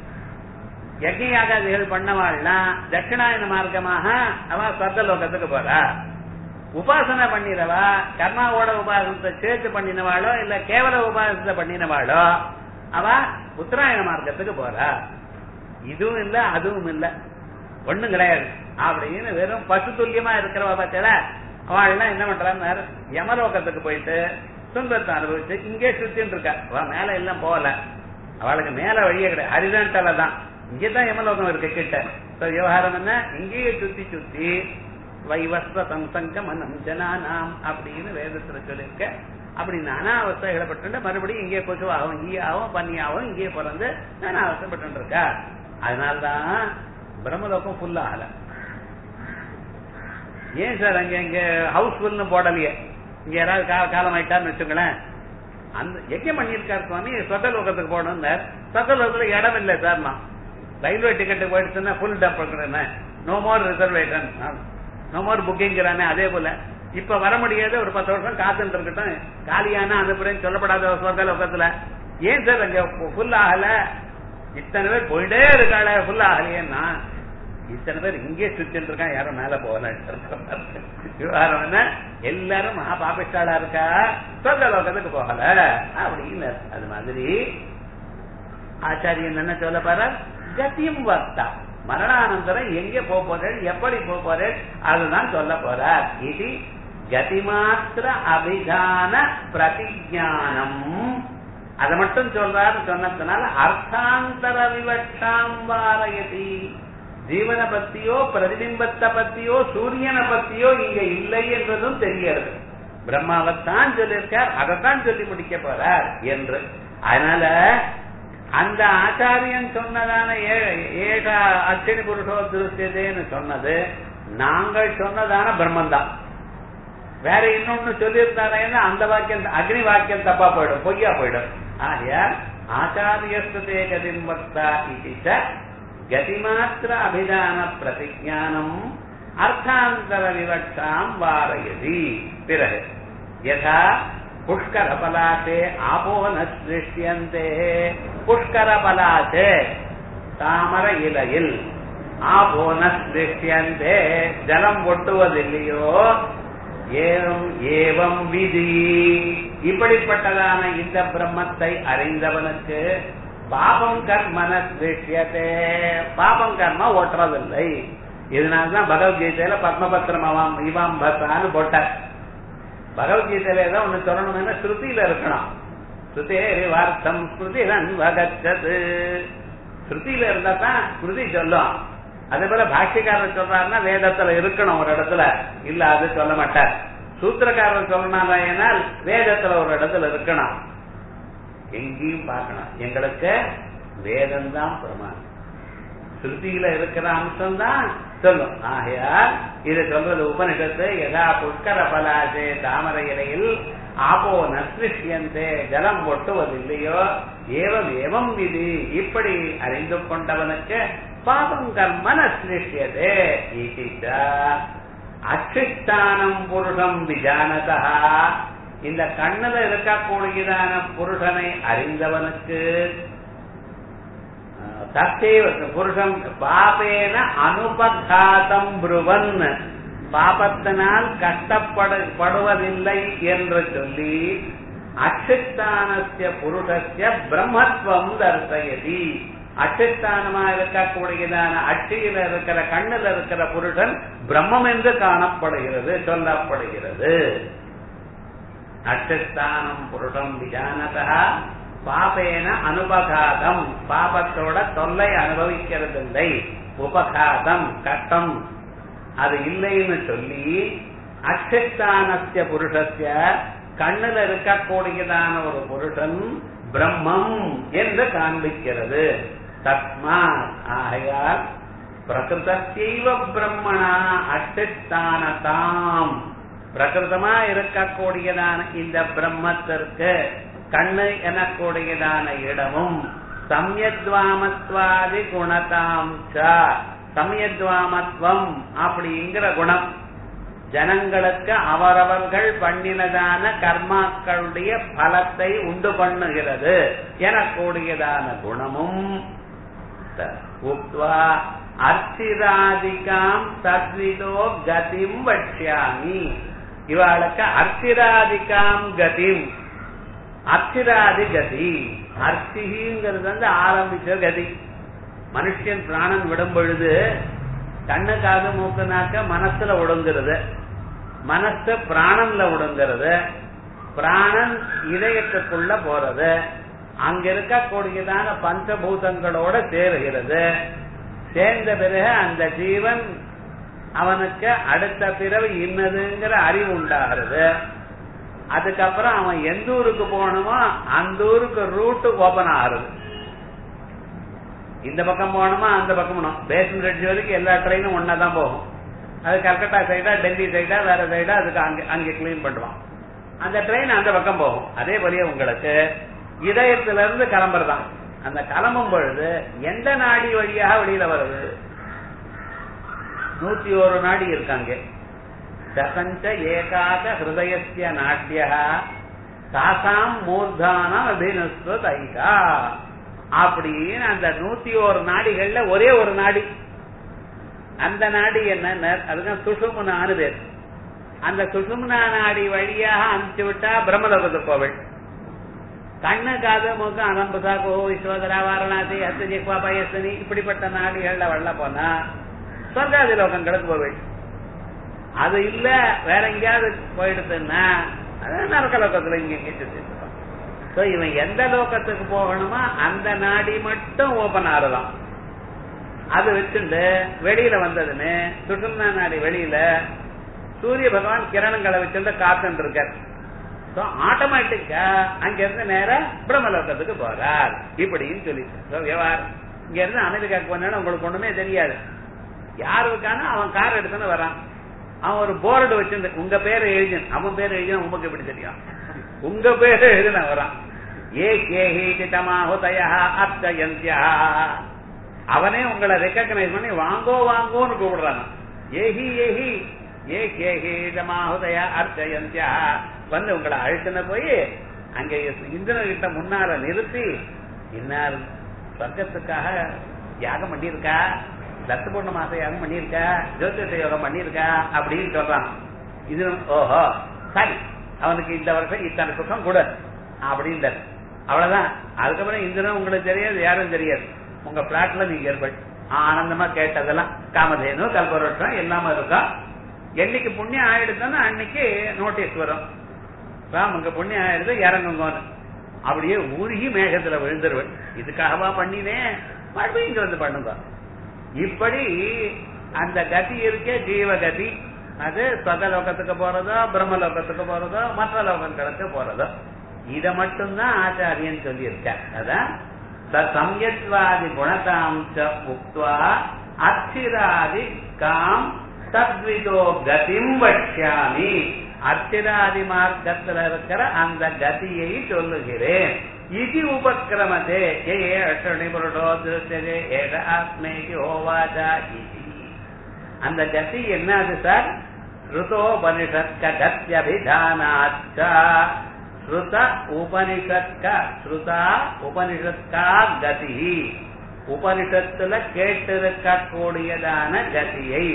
யஜ்யாகாதிகள் பண்ணவாள்னா தட்சிணாயன மார்க்கமாக அவ சொர்க்கலோகத்துக்கு போறா உபாசனை பண்ணினவா கர்மாவோட உபாசனத்தை சேர்த்து பண்ணினவாளோ இல்ல கேவல உபாசனத்தை பண்ணினவாளோ அவ உத்தராயண மார்க்கத்துக்கு போறா இதுவும் இல்ல அதுவும் இல்ல ஒண்ணும் கிடையாது அப்படின்னு வெறும் பசு துல்லியமா இருக்கிறவ பத்தில அவள்லாம் என்ன பண்றான்னு யமலோகத்துக்கு போயிட்டு துன்பத்தை அனுபவிச்சு இங்கே சுத்தின்னு இருக்கா அவ மேல எல்லாம் போகல அவளுக்கு மேல வழியே கிடையாது ஹரிதண்டல தான் இங்கதான் யமலோகம் இருக்கு கிட்ட விவகாரம் என்ன இங்கேயே சுத்தி சுத்தி வைவஸ்வ சம்சங்கமனம் ஜனானாம் அப்படின்னு வேதத்துல சொல்லியிருக்க அப்படி நானா அவஸ்தைகளப்பட்டு மறுபடியும் இங்கே கொசுவாகவும் ஈயாவும் பன்னியாவும் இங்கே பிறந்து நானா அவஸ்தைப்பட்டு இருக்கா அதனால்தான் பிரம்மலோகம் ஃபுல் ஆகல ஏன் சார் அங்க இங்க ஹவுஸ் ஃபுல்னு போடலையே இங்க யாராவது காலம் ஆயிட்டான்னு வச்சுங்களேன் அந்த யஜ்யம் பண்ணியிருக்காரு சுவாமி சொந்த லோகத்துக்கு போகணும் சொந்த லோகத்துல இடம் இல்லை சார் நான் ரயில்வே டிக்கெட் போயிடுச்சுன்னா ஃபுல் டப் நோ மோர் ரிசர்வேஷன் நோமர் புக்கிங்கிறானே அதே போல இப்ப வர முடியாது ஒரு பத்து வருஷம் காத்துட்டு இருக்கட்டும் காலியான அந்த பிறகு சொல்லப்படாத சொர்க்க லோகத்துல ஏன் சார் அங்க ஃபுல் ஆகல இத்தனை பேர் போயிட்டே இருக்காள ஃபுல் ஆகலையேன்னா இத்தனை பேர் இங்கே சுத்திட்டு இருக்கான் யாரும் மேல போகல விவகாரம் என்ன எல்லாரும் மகா பாபிஷ்டாளா இருக்கா சொர்க்க லோகத்துக்கு போகல அப்படின்னு அது மாதிரி ஆச்சாரியன் என்ன சொல்ல பாரு கத்தியும் வர்த்தா மரணானந்தரம் எங்கே போக போறேன் எப்படி போக போறேன் அதுதான் சொல்ல போறார் இது கதிமாத்திர அபிதான பிரதிஜானம் அதை மட்டும் சொல்றாரு சொன்னதுனால அர்த்தாந்தர விவட்சாம் வாரயதி ஜீவனை பத்தியோ பிரதிபிம்பத்தை பத்தியோ சூரியனை பத்தியோ இங்க இல்லை என்றதும் தெரியாது பிரம்மாவைத்தான் சொல்லியிருக்கார் அதைத்தான் சொல்லி முடிக்க போறார் என்று அதனால அந்த ஆச்சாரியன் சொன்னதான ஏக அச்சனி புருஷோ திருஷ்யதேன்னு சொன்னது நாங்கள் சொன்னதான பிரம்மன் தான் வேற இன்னொன்னு சொல்லியிருந்தாங்கன்னா அந்த வாக்கியம் அக்னி வாக்கியம் தப்பா போயிடும் பொய்யா போயிடும் ஆகையால் ஆச்சாரியஸ்தே கதிம் வக்தா இது கதிமாத்திர அபிதான பிரதிஜானம் அர்த்தாந்தர விவட்சாம் வாரயதி பிறகு யதா புஷ்கர பலாசே ஆபோ நிருஷ்யந்தே புஷ்கர பலாசே தாமர இலையில் ஆபோ நிருஷ்யந்தே ஜலம் ஒட்டுவதில்லையோ ஏவம் ஏவம் விதி இப்படிப்பட்டதான இந்த பிரம்மத்தை அறிந்தவனுக்கு பாபம் கர்மன திருஷ்யத்தே பாபம் கர்ம ஓட்டுறதில்லை இதனால்தான் பகவத்கீதையில பத்மபத்திரம் அவாம் இவாம் பத்தான்னு போட்டார் பகவத்கீதையில ஏதோ ஒண்ணு சொல்லணும்னா ஸ்ருதியில இருக்கணும் ஸ்ருதேரி வார்த்தம் ஸ்ருதி வகச்சது ஸ்ருதியில இருந்தா தான் ஸ்ருதி சொல்லும் அதே போல பாஷ்யக்காரர் சொல்றாருன்னா வேதத்துல இருக்கணும் ஒரு இடத்துல இல்ல அது சொல்ல மாட்டார் சூத்திரக்காரர் சொல்லணும் வேதத்துல ஒரு இடத்துல இருக்கணும் எங்கேயும் பார்க்கணும் எங்களுக்கு வேதம் தான் பிரமாணம் ஸ்ருதியில இருக்கிற அம்சம் தான் சொல்லும் ஆகையால் இது சொல்றது உபனிஷத்து எதா புஷ்கர பலாசே தாமரை இலையில் ஆபோ நசிஷ்யந்தே ஜலம் ஒட்டுவதில்லையோ ஏவம் ஏவம் விதி இப்படி அறிந்து கொண்டவனுக்கு பாபம் கர்ம நசிஷ்யதே அச்சிஷ்டானம் புருஷம் விஜானதா இந்த கண்ணுல இருக்கக்கூடியதான புருஷனை அறிந்தவனுக்கு தத்தேவ புருஷம் பாபேன அனுபகாதம் புருவன் பாபத்தினால் கஷ்டப்படுவதில்லை என்று சொல்லி அச்சிஸ்தானஸ்ய புருஷஸ்ய பிரம்மத்துவம் தர்சயதி அச்சிஸ்தானமா இருக்கக்கூடியதான அச்சியில இருக்கிற கண்ணுல இருக்கிற புருஷன் பிரம்மம் என்று காணப்படுகிறது சொல்லப்படுகிறது அச்சிஸ்தானம் புருஷம் விஜானதா பாபேன அனுபகாதம் பாபத்தோட தொல்லை அனுபவிக்கிறதில்லை உபகாதம் கட்டம் அது இல்லைன்னு சொல்லி அச்சிஸ்தானஸ்ய புருஷஸ்ய கண்ணுல இருக்கக்கூடியதான ஒரு புருஷன் பிரம்மம் என்று காண்பிக்கிறது தஸ்மா ஆகையால் பிரகிருதத்தைவ பிரம்மணா அஷ்டிஸ்தானதாம் பிரகிருதமா இருக்கக்கூடியதான இந்த பிரம்மத்திற்கு கண்ணு எனக்கூடியதான இடமும் சமயத்வாமத்வாதி குணதாம் சமயத்வாமத்வம் அப்படிங்கிற குணம் ஜனங்களுக்கு அவரவர்கள் பண்ணினதான கர்மாக்களுடைய பலத்தை உண்டு பண்ணுகிறது எனக்கூடியதான குணமும் உக்வா அர்ச்சிராதிகாம் தத்விதோ கதிம் வட்சியாமி இவாளுக்கு அர்ச்சிராதிகாம் கதிம் அர்ச்சிராதி கதி அர்ச்சிங்கிறது வந்து ஆரம்பிச்ச கதி மனுஷன் பிராணன் விடும் பொழுது கண்ணுக்காக மூக்குனாக்க மனசுல ஒடுங்கிறது மனசு பிராணன்ல ஒடுங்கிறது பிராணன் இதயத்துக்குள்ள போறது அங்க இருக்கக்கூடியதான பஞ்சபூதங்களோட சேருகிறது சேர்ந்த பிறகு அந்த ஜீவன் அவனுக்கு அடுத்த பிறகு இன்னதுங்கிற அறிவு உண்டாகிறது அதுக்கப்புறம் அவன் எந்த ஊருக்கு போகணுமோ அந்த ஊருக்கு ரூட் ஓபன் ஆகுறது இந்த பக்கம் போகணுமா அந்த பக்கம் போகணும் பேசன் ரெட்ஜி வரைக்கும் எல்லா ட்ரெயினும் ஒன்னா தான் போகும் அது கல்கட்டா சைடா டெல்லி சைடா வேற சைடா அதுக்கு அங்க அங்கே கிளீன் பண்ணுவான் அந்த ட்ரெயின் அந்த பக்கம் போகும் அதே போலயே உங்களுக்கு இதயத்துல இருந்து கிளம்புறதான் அந்த கிளம்பும் பொழுது எந்த நாடி வழியாக வெளியில வருது நூத்தி ஒரு நாடி இருக்காங்க சசஞ்ச ஏகாத ஹிருதயஸ்ய நாட்டிய சாசாம் மூர்தானம் அபினஸ்வ தைகா அப்படின்னு அந்த நூத்தி ஒரு நாடிகள்ல ஒரே ஒரு நாடி அந்த நாடி என்ன அதுதான் சுஷுமுனான்னு பேர் அந்த சுஷும்னா நாடி வழியாக அனுப்பிச்சு விட்டா பிரம்மலோகத்துக்கு போவள் கண்ணு காது மூக்கு அனம்புசா கோ விஸ்வதரா வாரணாசி ஹஸ்தஜிக்வா பயசனி இப்படிப்பட்ட நாடிகள்ல வெள்ள போனா சொர்க்காதி லோகங்களுக்கு போவள் அது இல்ல வேற எங்கேயாவது போயிடுதுன்னா அது நரக்க லோகத்துல இங்க எங்கேயும் சோ இவன் எந்த லோகத்துக்கு போகணுமோ அந்த நாடி மட்டும் ஓபன் ஆறுதான் அது வச்சுட்டு வெளியில வந்ததுன்னு சுற்றுலா நாடி வெளியில சூரிய பகவான் கிரணங்களை வச்சுட்டு காத்துட்டு இருக்கார் ஆட்டோமேட்டிக்கா அங்க இருந்து நேர பிரம்மலோகத்துக்கு போறார் இப்படின்னு சொல்லி விவகாரம் இங்க இருந்து அமெரிக்காவுக்கு போனா உங்களுக்கு ஒண்ணுமே தெரியாது யாருக்கான அவன் கார் எடுத்துன்னு வரான் அவன் ஒரு போர்டு வச்சிருந்து உங்க பேரை எழுதின அவன் பேர் எழுதின உங்களுக்கு எப்படி தெரியும் உங்க பேரை எழுதின வரான் ஏ கேஹி சிதமாஹுதயா அப்தயந்தியா அவனே உங்களை ரெக்கக்னைஸ் பண்ணி வாங்கோ வாங்கோன்னு கூப்பிடுறான் ஏஹி ஏஹி ஏ கேஹி சிதமாஹுதயா அர்த்தயந்தியா வந்து உங்களை அழுத்தின போய் அங்க இந்திரன் கிட்ட முன்னால நிறுத்தி இன்னார் சொர்க்கத்துக்காக யாகம் பண்ணியிருக்கா தத்து பொண்ணு மாச யாகம் பண்ணியிருக்கா ஜோதிட யோகம் பண்ணியிருக்கா அப்படின்னு சொல்றான் இது ஓஹோ சரி அவனுக்கு இந்த வருஷம் இத்தனை சுகம் கொடு அப்படின்றார் அவ்வளவுதான் அதுக்கப்புறம் இந்திரன் உங்களுக்கு தெரியாது யாரும் தெரியாது உங்க பிளாட்ல நீங்க ஏற்பட்டு ஆனந்தமா கேட்டதெல்லாம் காமதேனு கல்பரோட்டம் எல்லாமே இருக்கும் என்னைக்கு புண்ணியம் ஆயிடுதுன்னா அன்னைக்கு நோட்டீஸ் வரும் ராமங்க புண்ணியம் ஆயிடுது இறங்குங்கன்னு அப்படியே உருகி மேகத்துல விழுந்துருவன் இதுக்காகவா பண்ணினேன் மறுபடியும் இங்க வந்து பண்ணுங்க இப்படி அந்த கதி இருக்கே ஜீவகதி அது ஸ்வதலோகத்துக்கு போறதோ பிரம்மலோகத்துக்கு போறதோ மற்ற லோகங்களுக்கு போறதோ இத மட்டும்தான் ஆச்சாரியன் சொல்லி இருக்கார் அதான் சம்யத்வாதி குணதாம்ச உக்துவா அச்சிராதி காம் தத்விதோ கதிம் வட்சாமி அச்சிராதி மார்க்கத்தில் இருக்கிற அந்த கதியை சொல்லுகிறேன் இது உபக்கிரமதே ஏ அஷ்டணி புருடோ திருத்ததே ஏக ஆத்மேகி ஓவாஜா இது அந்த கதி என்னது சார் ஸ்ருதோபனிஷத்க கத்தியபிதானாச்சா ஸ்ருத உபனிஷத்க ஸ்ருதா உபனிஷத்கா கதி உபனிஷத்துல கேட்டிருக்க கூடியதான கதியை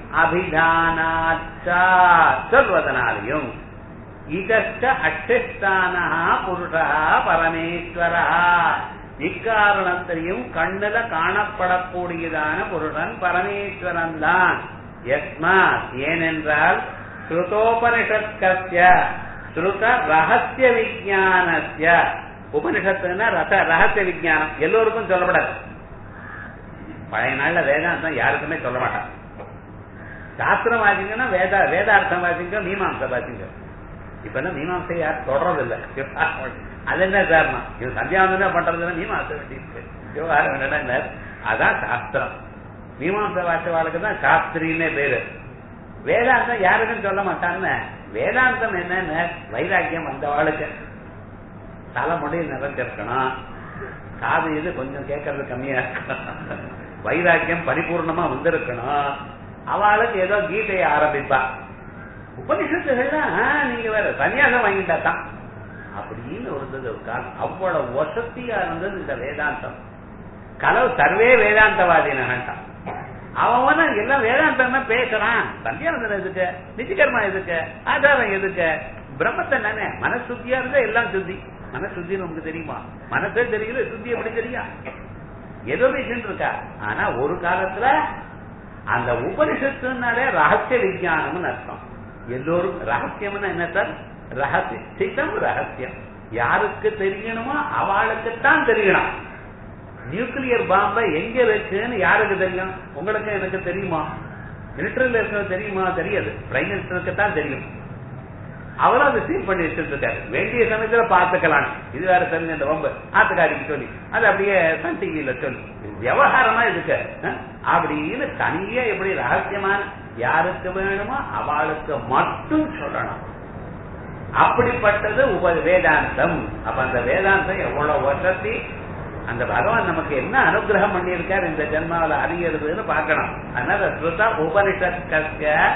அபிதானாச்சா சொல்வதனாலையும் இதற்க அஷ்டானா புருஷா பரமேஸ்வரா இக்காரணத்தையும் கண்ணுல காணப்படக்கூடியதான புருஷன் பரமேஸ்வரன் தான் எஸ்மா ஏனென்றால் ஸ்ருதோபனிஷத்கத்திய ஸ்ருத ரகசிய விஜானத்திய உபனிஷத்துனா ரச ரகசிய விஜானம் எல்லோருக்கும் சொல்லப்படாது பழைய நாள்ல வேதாந்தம் யாருக்குமே சொல்ல மாட்டான் சாஸ்திரம் வாசிங்கன்னா வேதா வேதார்த்தம் வாசிங்க மீமாம்சை வாசிங்க இப்ப எல்லாம் மீமாம்சை யாரும் தொடறது இல்ல அது என்ன காரணம் இது சந்தியாவந்தம் பண்றதுன்னா மீமாம்சை வேண்டியிருக்கு விவகாரம் என்னன்னா அதான் சாஸ்திரம் மீமாம்சை வாசவாளுக்கு தான் சாஸ்திரின்னே பேரு வேதாந்தம் யாருக்கும் சொல்ல மாட்டான்னு வேதாந்தம் என்னன்னு வைராக்கியம் அந்த வாளுக்கு தலைமுடி நிறைஞ்சிருக்கணும் காது இது கொஞ்சம் கேட்கறது கம்மியா இருக்கணும் வைராக்கியம் பரிபூர்ணமா வந்திருக்கணும் அவளுக்கு ஏதோ கீதையை ஆரம்பிப்பா உபனிஷத்துகள்லாம் நீங்க வேற சன்னியாசம் வாங்கிட்டா தான் அப்படின்னு இருந்தது ஒரு காலம் அவ்வளவு வசதியா இருந்தது இந்த வேதாந்தம் கலவு சர்வே வேதாந்தவாதினான்ட்டான் அவன் எல்லாம் வேதாந்தம் தான் பேசுறான் சந்தியாவந்தம் எதுக்கு நிச்சயகர்மா எதுக்கு ஆதாரம் எதுக்கு பிரம்மத்தை தானே மனசுத்தியா இருந்தா எல்லாம் சுத்தி மனசுத்தின்னு நமக்கு தெரியுமா மனசே தெரியல சுத்தி எப்படி தெரியும் ஏதோ பேசிட்டு இருக்கா ஆனா ஒரு காலத்துல அந்த உபனிஷத்துனாலே ரகசிய விஜயானம்னு அர்த்தம் எல்லோரும் ரகசியம்னு என்ன சார் ரகசியம் சித்தம் ரகசியம் யாருக்கு தெரியணுமோ அவளுக்கு தான் தெரியணும் நியூக்ளியர் பாம்பை எங்க இருக்குன்னு யாருக்கு தெரியும் உங்களுக்கு எனக்கு தெரியுமா மிலிட்டரியில் இருக்கிறது தெரியுமா தெரியாது பிரைம் மினிஸ்டருக்கு தான் தெரியும் அவரும் அதை சீல் பண்ணி வச்சுட்டு இருக்காரு வேண்டிய சமயத்துல பாத்துக்கலாம் இது வேற தெரிஞ்ச இந்த ரொம்ப ஆத்துக்காரிக்கு சொல்லி அது அப்படியே சன் டிவியில சொல்லி விவகாரமா இருக்கு அப்படின்னு தனியா எப்படி ரகசியமான யாருக்கு வேணுமோ அவளுக்கு மட்டும் சொல்லணும் அப்படிப்பட்டது உப வேதாந்தம் அப்ப அந்த வேதாந்தம் எவ்வளவு வசதி அந்த பகவான் நமக்கு என்ன அனுகிரகம் பண்ணியிருக்கார் இந்த ஜென்மாவில் அறியறதுன்னு பார்க்கணும் அதனால ஸ்ருத உபனிஷத்க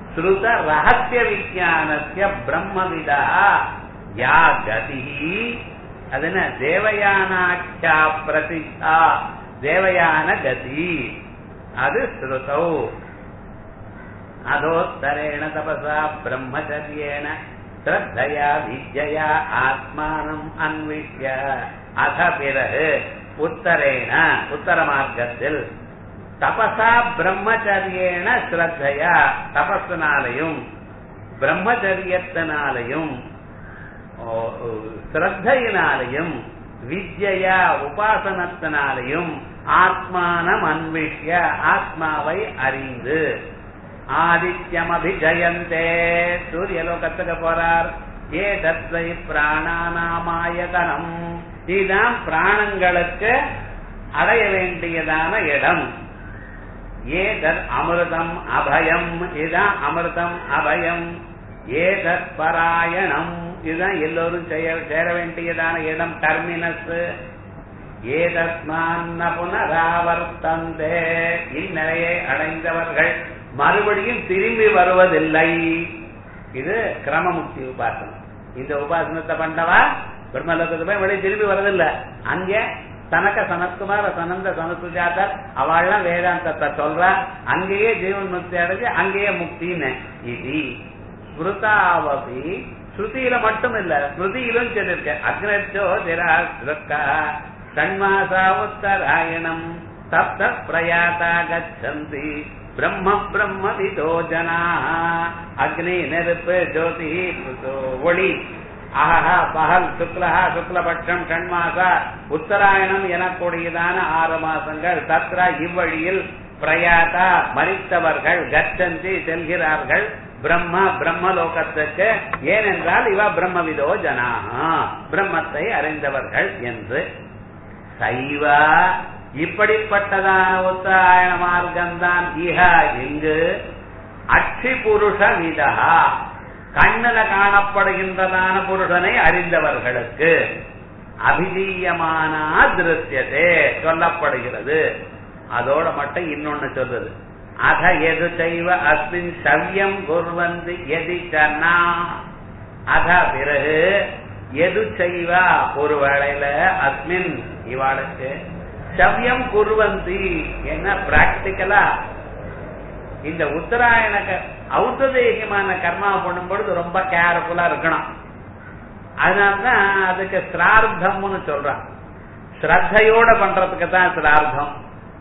ஸ்ருத ரகசிய விஜயானஸ்ய பிரம்மவிதா யா கதி அது என்ன தேவயானாட்சா பிரதிஷ்டா தேவயான கதி அது ஸ்ருதௌ அதோத்தரேண தபசா பிரம்மச்சரியேன ஸ்ரத்தையா வித்யா ஆத்மானம் அன்விஷ்ய அத பிறகு உத்தரேன உத்தர மார்க்கத்தில் தபசா பிரம்மச்சரியேன ஸ்ரத்தையா தபஸினாலையும் பிரம்மச்சரியத்தினாலையும் ஸ்ரத்தையினாலையும் வித்யா உபாசனத்தினாலையும் ஆத்மானம் அன்விஷ்ய ஆத்மாவை அறிந்து ஆதித்யம் அபிஜயந்தே சூரிய லோகத்துக்கு போறார் ஏ தத்வை பிராணானாமாயதனம் இதுதான் பிராணங்களுக்கு அடைய வேண்டியதான இடம் ஏதத் அமிர்தம் அபயம் இதுதான் அமிர்தம் அபயம் ஏதத் பராயணம் இதுதான் எல்லோரும் செய்ய சேர வேண்டியதான இடம் டர்மினஸ் ஏதஸ்மான்ன புனராவர்த்தந்தே இந்நிலையை அடைந்தவர்கள் மறுபடியும் திரும்பி வருவதில்லை இது கிரமமுக்தி உபாசனம் இந்த உபாசனத்தை பண்ணவா பிரம்மலோகத்து போய் வெளியே திரும்பி வரதில்லை அங்கே தனக்க சனத்குமார் சனந்த சனசுஜாதர் அவள்லாம் வேதாந்தத்தை சொல்றா அங்கேயே ஜீவன் முக்தி அடைஞ்சு அங்கேயே முக்தின்னு இது ஸ்ருதாவபி ஸ்ருதியில மட்டும் இல்ல ஸ்ருதியிலும் சொல்லிருக்க அக்னச்சோ திராஸ்ருக்கா ஷண்மாசா உத்தராயணம் சப்த பிரயாதா கச்சந்தி பிரம்ம பிரம்ம விதோ ஜனா அக்னி நெருப்பு ஜோதி ஒளி அஹா பகல் சுக்லஹா சுக்லபட்சம் ஷண்மாசா உத்தராயணம் எனக்கூடியதான ஆறு மாசங்கள் தத்ரா இவ்வழியில் பிரயாதா மறித்தவர்கள் கச்சந்தி செல்கிறார்கள் பிரம்ம பிரம்மலோகத்துக்கு ஏனென்றால் இவ பிரம்மவிதோ ஜனாகா பிரம்மத்தை அறிந்தவர்கள் என்று சைவ இப்படிப்பட்டதான உத்தராயண மார்க்கம்தான் இஹ இங்கு அட்சி புருஷ விதா கண்ணில காணப்படுகின்றதான புருஷனை அறிந்தவர்களுக்கு அபிதீயமானா திருஷ்யதே சொல்லப்படுகிறது அதோட மட்டும் இன்னொன்னு சொல்றது அத எது செய்வ அஸ்மின் சவ்யம் குர்வந்து எதி சன்னா அத பிறகு எது செய்வா ஒரு வேளையில அஸ்மின் இவாளுக்கு சவ்யம் குர்வந்தி என்ன பிராக்டிக்கலா இந்த உத்தராயண ஔத்ததேகமான கர்மா பண்ணும் பொழுது ரொம்ப கேர்ஃபுல்லா இருக்கணும் அதனால்தான் அதுக்கு சிரார்த்தம்னு சொல்றான் ஸ்ரத்தையோட பண்றதுக்கு தான் சிரார்த்தம்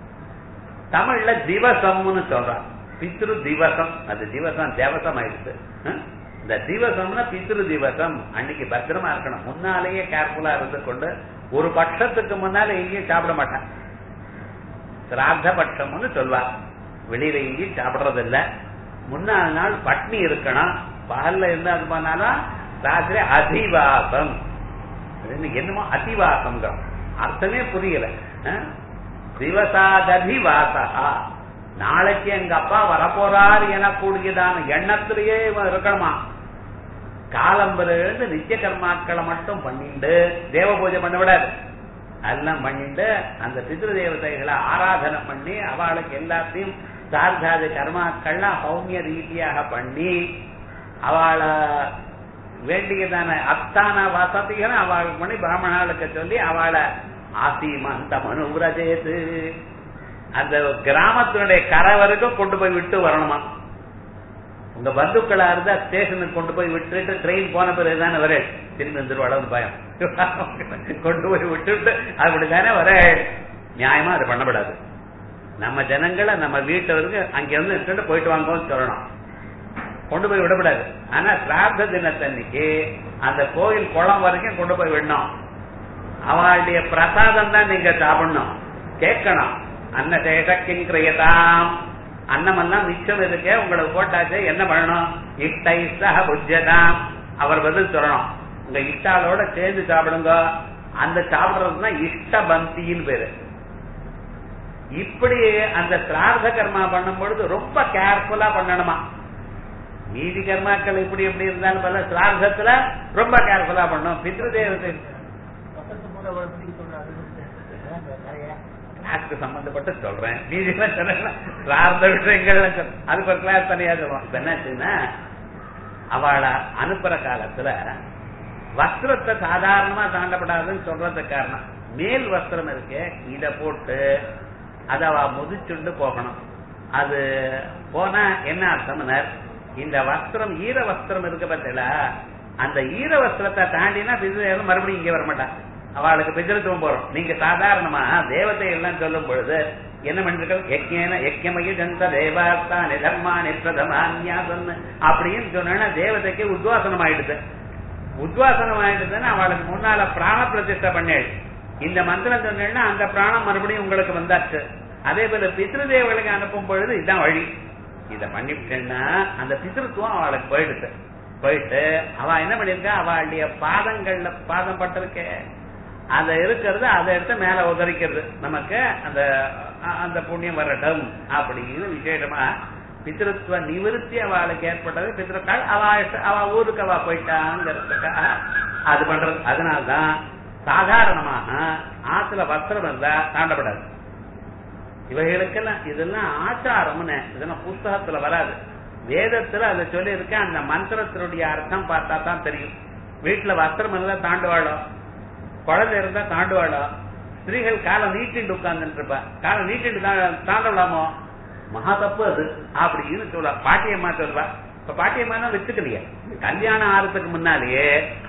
தமிழ்ல திவசம்னு சொல்றான் பித்ரு திவசம் அது திவசம் தேவசம் ஆயிடுச்சு இந்த திவசம்னா பித்ரு திவசம் அன்னைக்கு பத்திரமா இருக்கணும் முன்னாலேயே கேர்ஃபுல்லா இருந்து கொண்டு ஒரு பட்சத்துக்கு முன்னால எங்கேயும் சாப்பிட மாட்டான் சிரார்த்த பட்சம்னு சொல்வா வெளியில எங்கேயும் சாப்பிடுறது இல்ல முன்னாள் நாள் பட்னி இருக்கணும் பகல்ல இருந்தா அது பண்ணாலும் ராத்திரி அதிவாசம் என்னமோ அதிவாசம் அர்த்தமே புரியல திவசாததிவாசா நாளைக்கு எங்க அப்பா வரப்போறார் எனக்கூடியதான எண்ணத்திலேயே இவன் இருக்கணுமா காலம்பர எழுந்து நித்திய கர்மாக்களை மட்டும் பண்ணிட்டு தேவ பூஜை பண்ண விடாது எல்லாம் பண்ணிட்டு அந்த பித்ரு தேவதைகளை ஆராதனை பண்ணி அவளுக்கு எல்லாத்தையும் சார்தாத கர்மாக்கள்லாம் சௌமிய ரீதியாக பண்ணி அவளை வேண்டியதான அத்தான வசதிகளை அவளுக்கு பண்ணி பிராமணாளுக்கு சொல்லி அவளை ஆசீமந்த மனுவிரஜேது அந்த கிராமத்தினுடைய கரை வரைக்கும் கொண்டு போய் விட்டு வரணுமா உங்க பந்துக்களா இருந்தா ஸ்டேஷனுக்கு கொண்டு போய் விட்டுட்டு ட்ரெயின் போன பிறகு தானே வர திரும்பி வந்துருவாள் பயம் கொண்டு போய் விட்டுட்டு அப்படித்தானே வர நியாயமா அது பண்ணப்படாது நம்ம ஜனங்களை நம்ம வீட்டு வரைக்கும் அங்க இருந்து நின்றுட்டு போயிட்டு வாங்கன்னு சொல்லணும் கொண்டு போய் விடக்கூடாது ஆனா சிரார்த்த தினத்தன்னைக்கு அந்த கோயில் குளம் வரைக்கும் கொண்டு போய் விடணும் அவளுடைய பிரசாதம் தான் நீங்க சாப்பிடணும் கேட்கணும் அன்னசேஷக்கின் கிரியதாம் அன்னமெல்லாம் மிச்சம் இருக்கு உங்களுக்கு போட்டாச்சு என்ன பண்ணணும் இஷ்ட இஷ்ட புஜ்யதாம் அவர் பதில் சொல்லணும் உங்க இஷ்டாலோட சேர்ந்து சாப்பிடுங்க அந்த சாப்பிடுறதுனா இஷ்ட பந்தின்னு பேரு இப்படி அந்த சிரார்த்த கர்மா பண்ணும் பொழுது ரொம்ப கேர்ஃபுல்லா பண்ணணுமா மீதி கர்மாக்கள் இப்படி எப்படி இருந்தாலும் பல சிரார்த்தத்துல ரொம்ப கேர்ஃபுல்லா பண்ணும் பித்ரு தேவத்தை கிளாஸ்க்கு சம்பந்தப்பட்டு சொல்றேன் மீதி எல்லாம் சொன்னா சார்ந்த விஷயங்கள்லாம் சொல் அதுக்கு ஒரு கிளாஸ் தனியா சொல்லுவோம் இப்ப என்னாச்சுன்னா அவளை அனுப்புற காலத்துல வஸ்திரத்தை சாதாரணமா தாண்டப்படாதுன்னு சொல்றதுக்கு காரணம் மேல் வஸ்திரம் இருக்கு இத போட்டு அத அவ முதிச்சுண்டு போகணும் அது போனா என்ன அர்த்தம்னர் இந்த வஸ்திரம் ஈர வஸ்திரம் இருக்கு பத்தில அந்த ஈர வஸ்திரத்தை தாண்டினா பிசினஸ் மறுபடியும் இங்க வரமாட்டான் அவளுக்கு பிஜரத்துவம் போறோம் நீங்க சாதாரணமா தேவதை எல்லாம் சொல்லும் பொழுது என்ன பண்ணிருக்கோம் யஜ்ஞேன யஜ்யமய ஜந்த தேவாஸ்தானி தர்மானி பிரதமான்யா சொன்ன அப்படின்னு சொன்னா தேவதைக்கு உத்வாசனம் ஆயிடுது உத்வாசனம் ஆயிடுதுன்னு அவளுக்கு முன்னால பிராண பிரதிஷ்டை பண்ணேள் இந்த மந்திரம் சொன்னேன்னா அந்த பிராணம் மறுபடியும் உங்களுக்கு வந்தாச்சு அதே போல பித்ருதேவர்களுக்கு அனுப்பும் பொழுது இதுதான் வழி இத பண்ணிவிட்டேன்னா அந்த பித்ருத்துவம் அவளுக்கு போயிடுது போயிட்டு அவ என்ன பண்ணிருக்கா அவளுடைய பாதங்கள்ல பாதம் பட்டிருக்கே அத இருக்கிறது அதை எடுத்து மேல உதறிக்கிறது நமக்கு அந்த அந்த புண்ணியம் வரட்டும் அப்படின்னு விசேஷமா பித்திருத்துவ நிவிருத்தி அவளுக்கு ஏற்பட்டது பித்திருக்காள் அவ அவ ஊருக்கு அவ போயிட்டாங்கிறதுக்காக அது பண்றது அதனால்தான் சாதாரணமாக ஆத்துல வஸ்திரம் இருந்தா தாண்டப்படாது இவைகளுக்கெல்லாம் இதெல்லாம் ஆச்சாரம்னு இதெல்லாம் புஸ்தகத்துல வராது வேதத்துல அதை சொல்லி இருக்க அந்த மந்திரத்தினுடைய அர்த்தம் பார்த்தா தான் தெரியும் வீட்டுல வஸ்திரம் இருந்தா தாண்டுவாளோ குழந்தை இருந்தா தாண்டுவாளோ ஸ்திரீகள் காலை நீட்டிட்டு உட்கார்ந்துட்டு இருப்பா காலை நீட்டிட்டு தாண்டலாமோ மகா தப்பு அது அப்படின்னு சொல்ல பாட்டியம்மா சொல்வா இப்ப பாட்டியம்மா தான் வச்சுக்கலையே கல்யாணம் ஆறதுக்கு முன்னாலேயே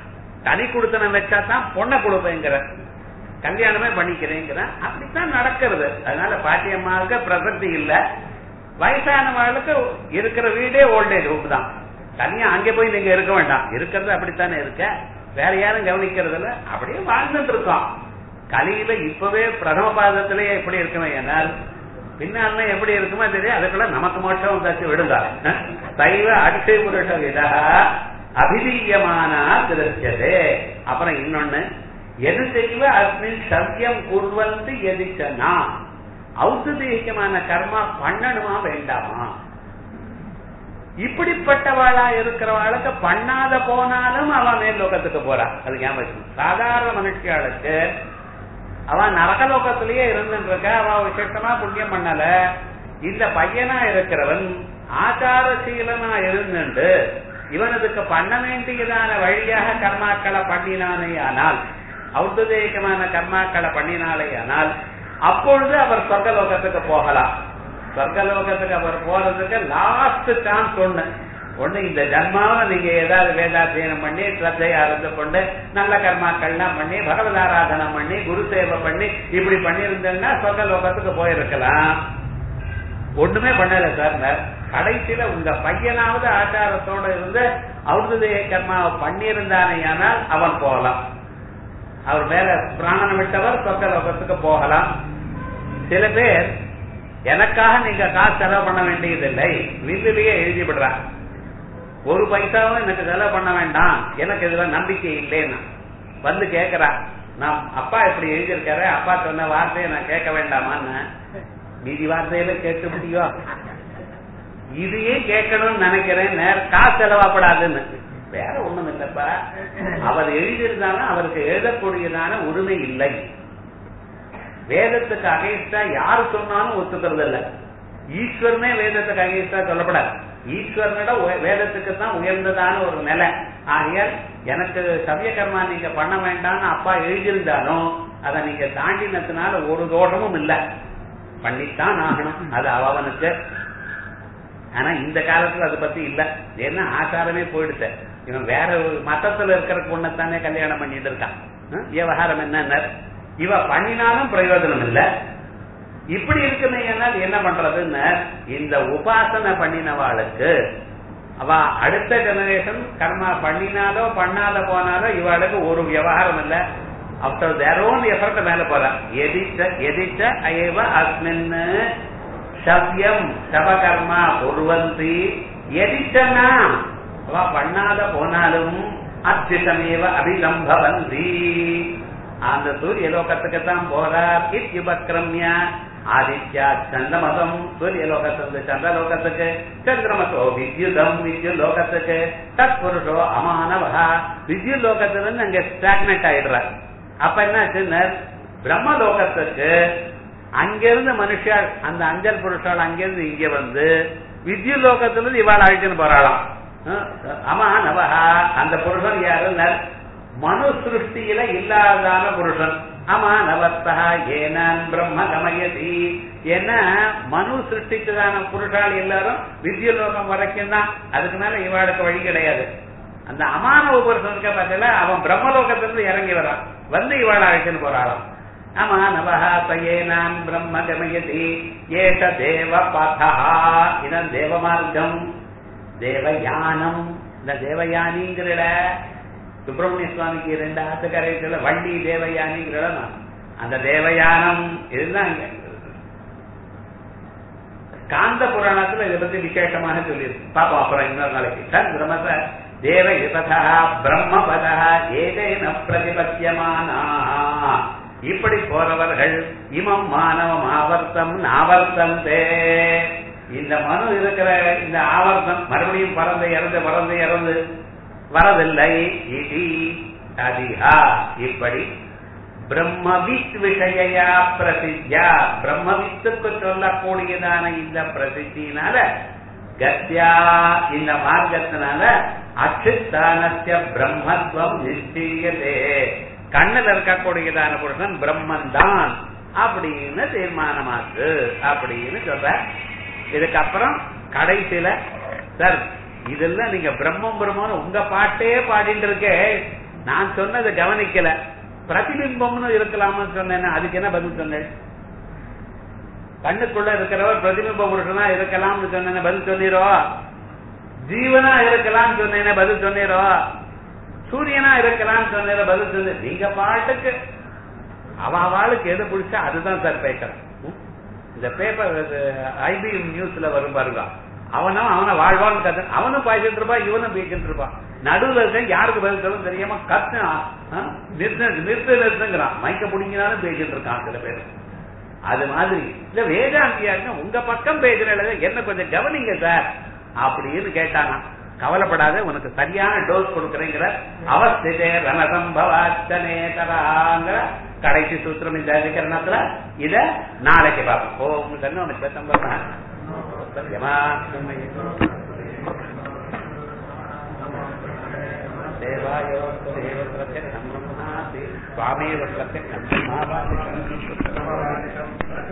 தனி கொடுத்தனம் வச்சா தான் பொண்ணை கொடுப்பேங்கிற கல்யாணமே பண்ணிக்கிறேங்கிற அப்படித்தான் நடக்கிறது அதனால பாட்டியம்மாவுக்கு பிரசக்தி இல்ல வயசானவர்களுக்கு இருக்கிற வீடே ஓல்டேஜ் ஹோம் தான் தனியா அங்கே போய் நீங்க இருக்க வேண்டாம் இருக்கிறது அப்படித்தானே இருக்க வேற யாரும் கவனிக்கிறது இல்ல அப்படியே வாழ்ந்துட்டு இருக்கோம் கலியில இப்பவே பிரதம பாதத்திலேயே எப்படி இருக்குமே ஏனால் பின்னால எப்படி இருக்குமோ தெரியும் அதுக்குள்ள நமக்கு மோட்சம் வந்தாச்சு விடுங்க சைவ அட்சய புருஷ விதா அபிதீயமானா திருச்சதே அப்புறம் இன்னொன்னு எது செய்வ அஸ்மின் சத்தியம் குர்வந்து எதிச்சனா ஔஷதீகமான கர்மா பண்ணணுமா வேண்டாமா இப்படிப்பட்டவாளா இருக்கிறவாளுக்கு பண்ணாத போனாலும் அவன் மேல் லோகத்துக்கு போறா அது ஞாபகம் சாதாரண மனுஷியாளுக்கு அவன் நரகலோகத்திலேயே இருந்துட்டு இருக்க அவன் விசேஷமா புண்ணியம் பண்ணல இந்த பையனா இருக்கிறவன் ஆச்சாரசீலனா இருந்துட்டு இவனுக்கு பண்ண வேண்டியதான வழியாக கர்மாக்களை பண்ணினானே ஆனால் ஔத்ததேகமான கர்மாக்களை பண்ணினாலே ஆனால் அப்பொழுது அவர் சொர்க்கலோகத்துக்கு போகலாம் சொர்க்கலோகத்துக்கு அவர் போறதுக்கு லாஸ்ட் சான்ஸ் ஒண்ணு ஒண்ணு இந்த ஜன்மாவில நீங்க ஏதாவது வேதாத்தியனம் பண்ணி ஸ்ரத்தையா இருந்து கொண்டு நல்ல கர்மாக்கள்லாம் பண்ணி பகவத் ஆராதனம் பண்ணி குரு சேவை பண்ணி இப்படி பண்ணியிருந்தேன்னா சொர்க்கலோகத்துக்கு போயிருக்கலாம் ஒண்ணுமே பண்ணல சார் கடைசியில உங்க பையனாவது ஆச்சாரத்தோட இருந்து ஔததேய கர்மாவை பண்ணியிருந்தானே ஆனால் அவன் போகலாம் அவர் மேல பிராணனம் விட்டவர் சொர்க்க லோகத்துக்கு போகலாம் சில பேர் எனக்காக நீங்க காசு செலவு பண்ண வேண்டியதில்லை வில்லிலேயே எழுதி விடுறார் ஒரு பைசாவும் எனக்கு செலவு பண்ண வேண்டாம் எனக்கு இதுல நம்பிக்கை இல்லைன்னா வந்து கேக்குறா நான் அப்பா இப்படி எழுதியிருக்காரு அப்பா சொன்ன வார்த்தையை நான் கேட்க வேண்டாமான்னு மீதி வார்த்தையில கேட்க முடியும் இதையே கேட்கணும்னு நினைக்கிறேன் நேர காசு செலவாப்படாதுன்னு வேற ஒண்ணும் இல்லப்பா அவர் எழுதியிருந்தாலும் அவருக்கு எழுதக்கூடியதான உரிமை இல்லை வேதத்துக்கு அகைன்ஸ்டா யாரு சொன்னாலும் ஒத்துக்கிறது இல்ல ஈஸ்வரனே வேதத்துக்கு அகைன்ஸ்டா சொல்லப்படாது ஈஸ்வரனோட வேதத்துக்கு தான் உயர்ந்ததான ஒரு நிலை ஆகையால் எனக்கு சமய கர்மா நீங்க பண்ண வேண்டாம்னு அப்பா எழுதியிருந்தாலும் அதை நீங்க தாண்டினதுனால ஒரு தோஷமும் இல்ல பண்ணித்தான் ஆகணும் அது அவனுக்கு ஆனா இந்த காலத்துல அதை பத்தி இல்ல ஏன்னா ஆச்சாரமே போயிடுச்சு இவன் வேற ஒரு மதத்துல இருக்கிற பொண்ணத்தானே கல்யாணம் பண்ணிட்டு இருக்கான் விவகாரம் என்ன இவ பண்ணினாலும் பிரயோஜனம் இல்ல இப்படி இருக்குமே என்ன பண்றதுன்னு இந்த உபாசனை பண்ணினவாளுக்கு அவ அடுத்த ஜெனரேஷன் கர்மா பண்ணினாலோ பண்ணாத போனாலோ இவாளுக்கு ஒரு விவகாரம் இல்ல ஆஃப்டர் தேர் ஓன் எஃபர்ட் மேல போற எதிச்ச எதிச்ச அயவ அஸ்மின் சவ்யம் சபகர்மா குர்வந்தி எதிச்சனா அவ பண்ணாத போனாலும் அத்திசமேவ அபிலம்பவந்தி அந்த சூரிய லோகத்துக்கு தான் போறார் இத்யுபக்ரம்ய ஆதித்யா சந்திரமதம் சூரிய லோகத்திலிருந்து சந்திரலோகத்துக்கு சந்திரமசோ வித்யுதம் வித்யு லோகத்துக்கு தத்புருஷோ அமானவகா வித்யு லோகத்திலிருந்து அங்க ஸ்டாக்னட் ஆயிடுறார் அப்ப என்னாச்சுன்னு பிரம்ம லோகத்துக்கு அங்கிருந்து மனுஷாள் அந்த அஞ்சல் புருஷால் அங்கிருந்து இங்க வந்து வித்யு லோகத்திலிருந்து இவாள் அழைச்சுன்னு போறாளாம் அஹ், ஆமா நவஹா அந்த புருஷன் யாருன்னா மனு சிருஷ்டியில இல்லாதான புருஷன் ஆமா நவத்தா ஏனான் பிரம்ம கமயதி ஏன்னா மனு சிருஷ்டிக்குதான புருஷால் எல்லாரும் வித்யு லோகம் வரைக்கும் தான் அதுக்கு மேல இவாளுக்கு வழி கிடையாது அந்த அமானவ புருஷன் இருக்க பார்த்தல அவன் பிரம்மலோகத்திலிருந்து இறங்கி வரான் வந்து இவாள் அழைச்சுன்னு போறாளாம் ஆமா நவஹா தயேனான் பிரம்ம கமயதி ஏஷ தேவ பதா இதன் தேவ மார்க்கம் தேவயானம் இந்த தேவயானிங்கிற சுப்பிரமணிய சுவாமிக்கு ரெண்டு ஆத்துக்கரைகள வள்ளி தேவயானிங்கிற அந்த தேவயானம் இதுதான் இங்க காந்த புராணத்துல இதை பத்தி விசேஷமாக சொல்லியிருக்கு பாப்போம் அப்புறம் இன்னொரு நாளைக்கு தன் பிரம்மத தேவ யுதா பிரம்மபதா ஏதேன பிரதிபத்தியமானா இப்படி போறவர்கள் இமம் மானவம் ஆவர்த்தம் நாவர்த்தந்தே இந்த மனு இருக்கிற இந்த ஆவர்த்தம் மறுபடியும் பறந்து இறந்து பறந்து இறந்து வரதில்லை இது அதிகா இப்படி பிரம்மவித் விஷயா பிரசித்தியா பிரம்மவித்துக்கு சொல்லக்கூடியதான இந்த பிரசித்தினால கத்யா இந்த மார்க்கத்தினால அச்சுத்தானத்திய பிரம்மத்துவம் நிச்சயதே கண்ணில் இருக்கக்கூடியதான புருஷன் பிரம்மன் தான் அப்படின்னு தீர்மானமாக்கு அப்படின்னு சொல்ற இதுக்கப்புறம் கடைசியில சார் இதெல்லாம் நீங்க பிரம்மம் பிரம்மம் உங்க பாட்டே பாடிட்டு இருக்கே நான் சொன்னதை கவனிக்கல பிரதிபிம்பம்னு இருக்கலாம்னு சொன்னேன் அதுக்கு என்ன பதில் சொன்னேன் கண்ணுக்குள்ள இருக்கிறவர் பிரதிபிம்ப புருஷனா இருக்கலாம்னு சொன்னேன் பதில் சொன்னீரோ ஜீவனா இருக்கலாம்னு சொன்னேன் பதில் சொன்னீரோ சூரியனா இருக்கலாம்னு சொன்னேன் பதில் சொன்ன நீங்க பாட்டுக்கு அவ அவளுக்கு எது பிடிச்சா அதுதான் சார் பேசுறேன் இந்த பேப்பர் ஐபிஎம் நியூஸ்ல வரும் பாருங்க அவனும் அவனை வாழ்வான்னு கத்து அவனும் பாய்ச்சிட்டு இருப்பான் இவனும் பேசிட்டு இருப்பான் நடுவுல இருக்க யாருக்கு பதில் சொல்லும் தெரியாம கத்துனான் நிறுத்து நிறுத்து நிறுத்துங்கிறான் மைக்க பிடிங்கினாலும் பேசிட்டு இருக்கான் சில பேர் அது மாதிரி இல்ல வேதாந்தியா இருக்க உங்க பக்கம் பேசுற என்ன கொஞ்சம் கவனிங்க சார் அப்படின்னு கேட்டானா கவலைப்படாத உனக்கு சரியான டோஸ் கொடுக்கறேங்கிற அவஸ்திதே ரணசம்பவாச்சனே தராங்கிற கடைசி சூத்திரம் இந்த அதிகரணத்துல இத நாளைக்கு பார்ப்போம் ஓம் தன்னு உனக்கு பேசம்பா சத்தியமா தேவாயோ தேவ பிரத்யம் பிரம்மாசி சுவாமேவ பிரத்யம் பிரம்மாவாதி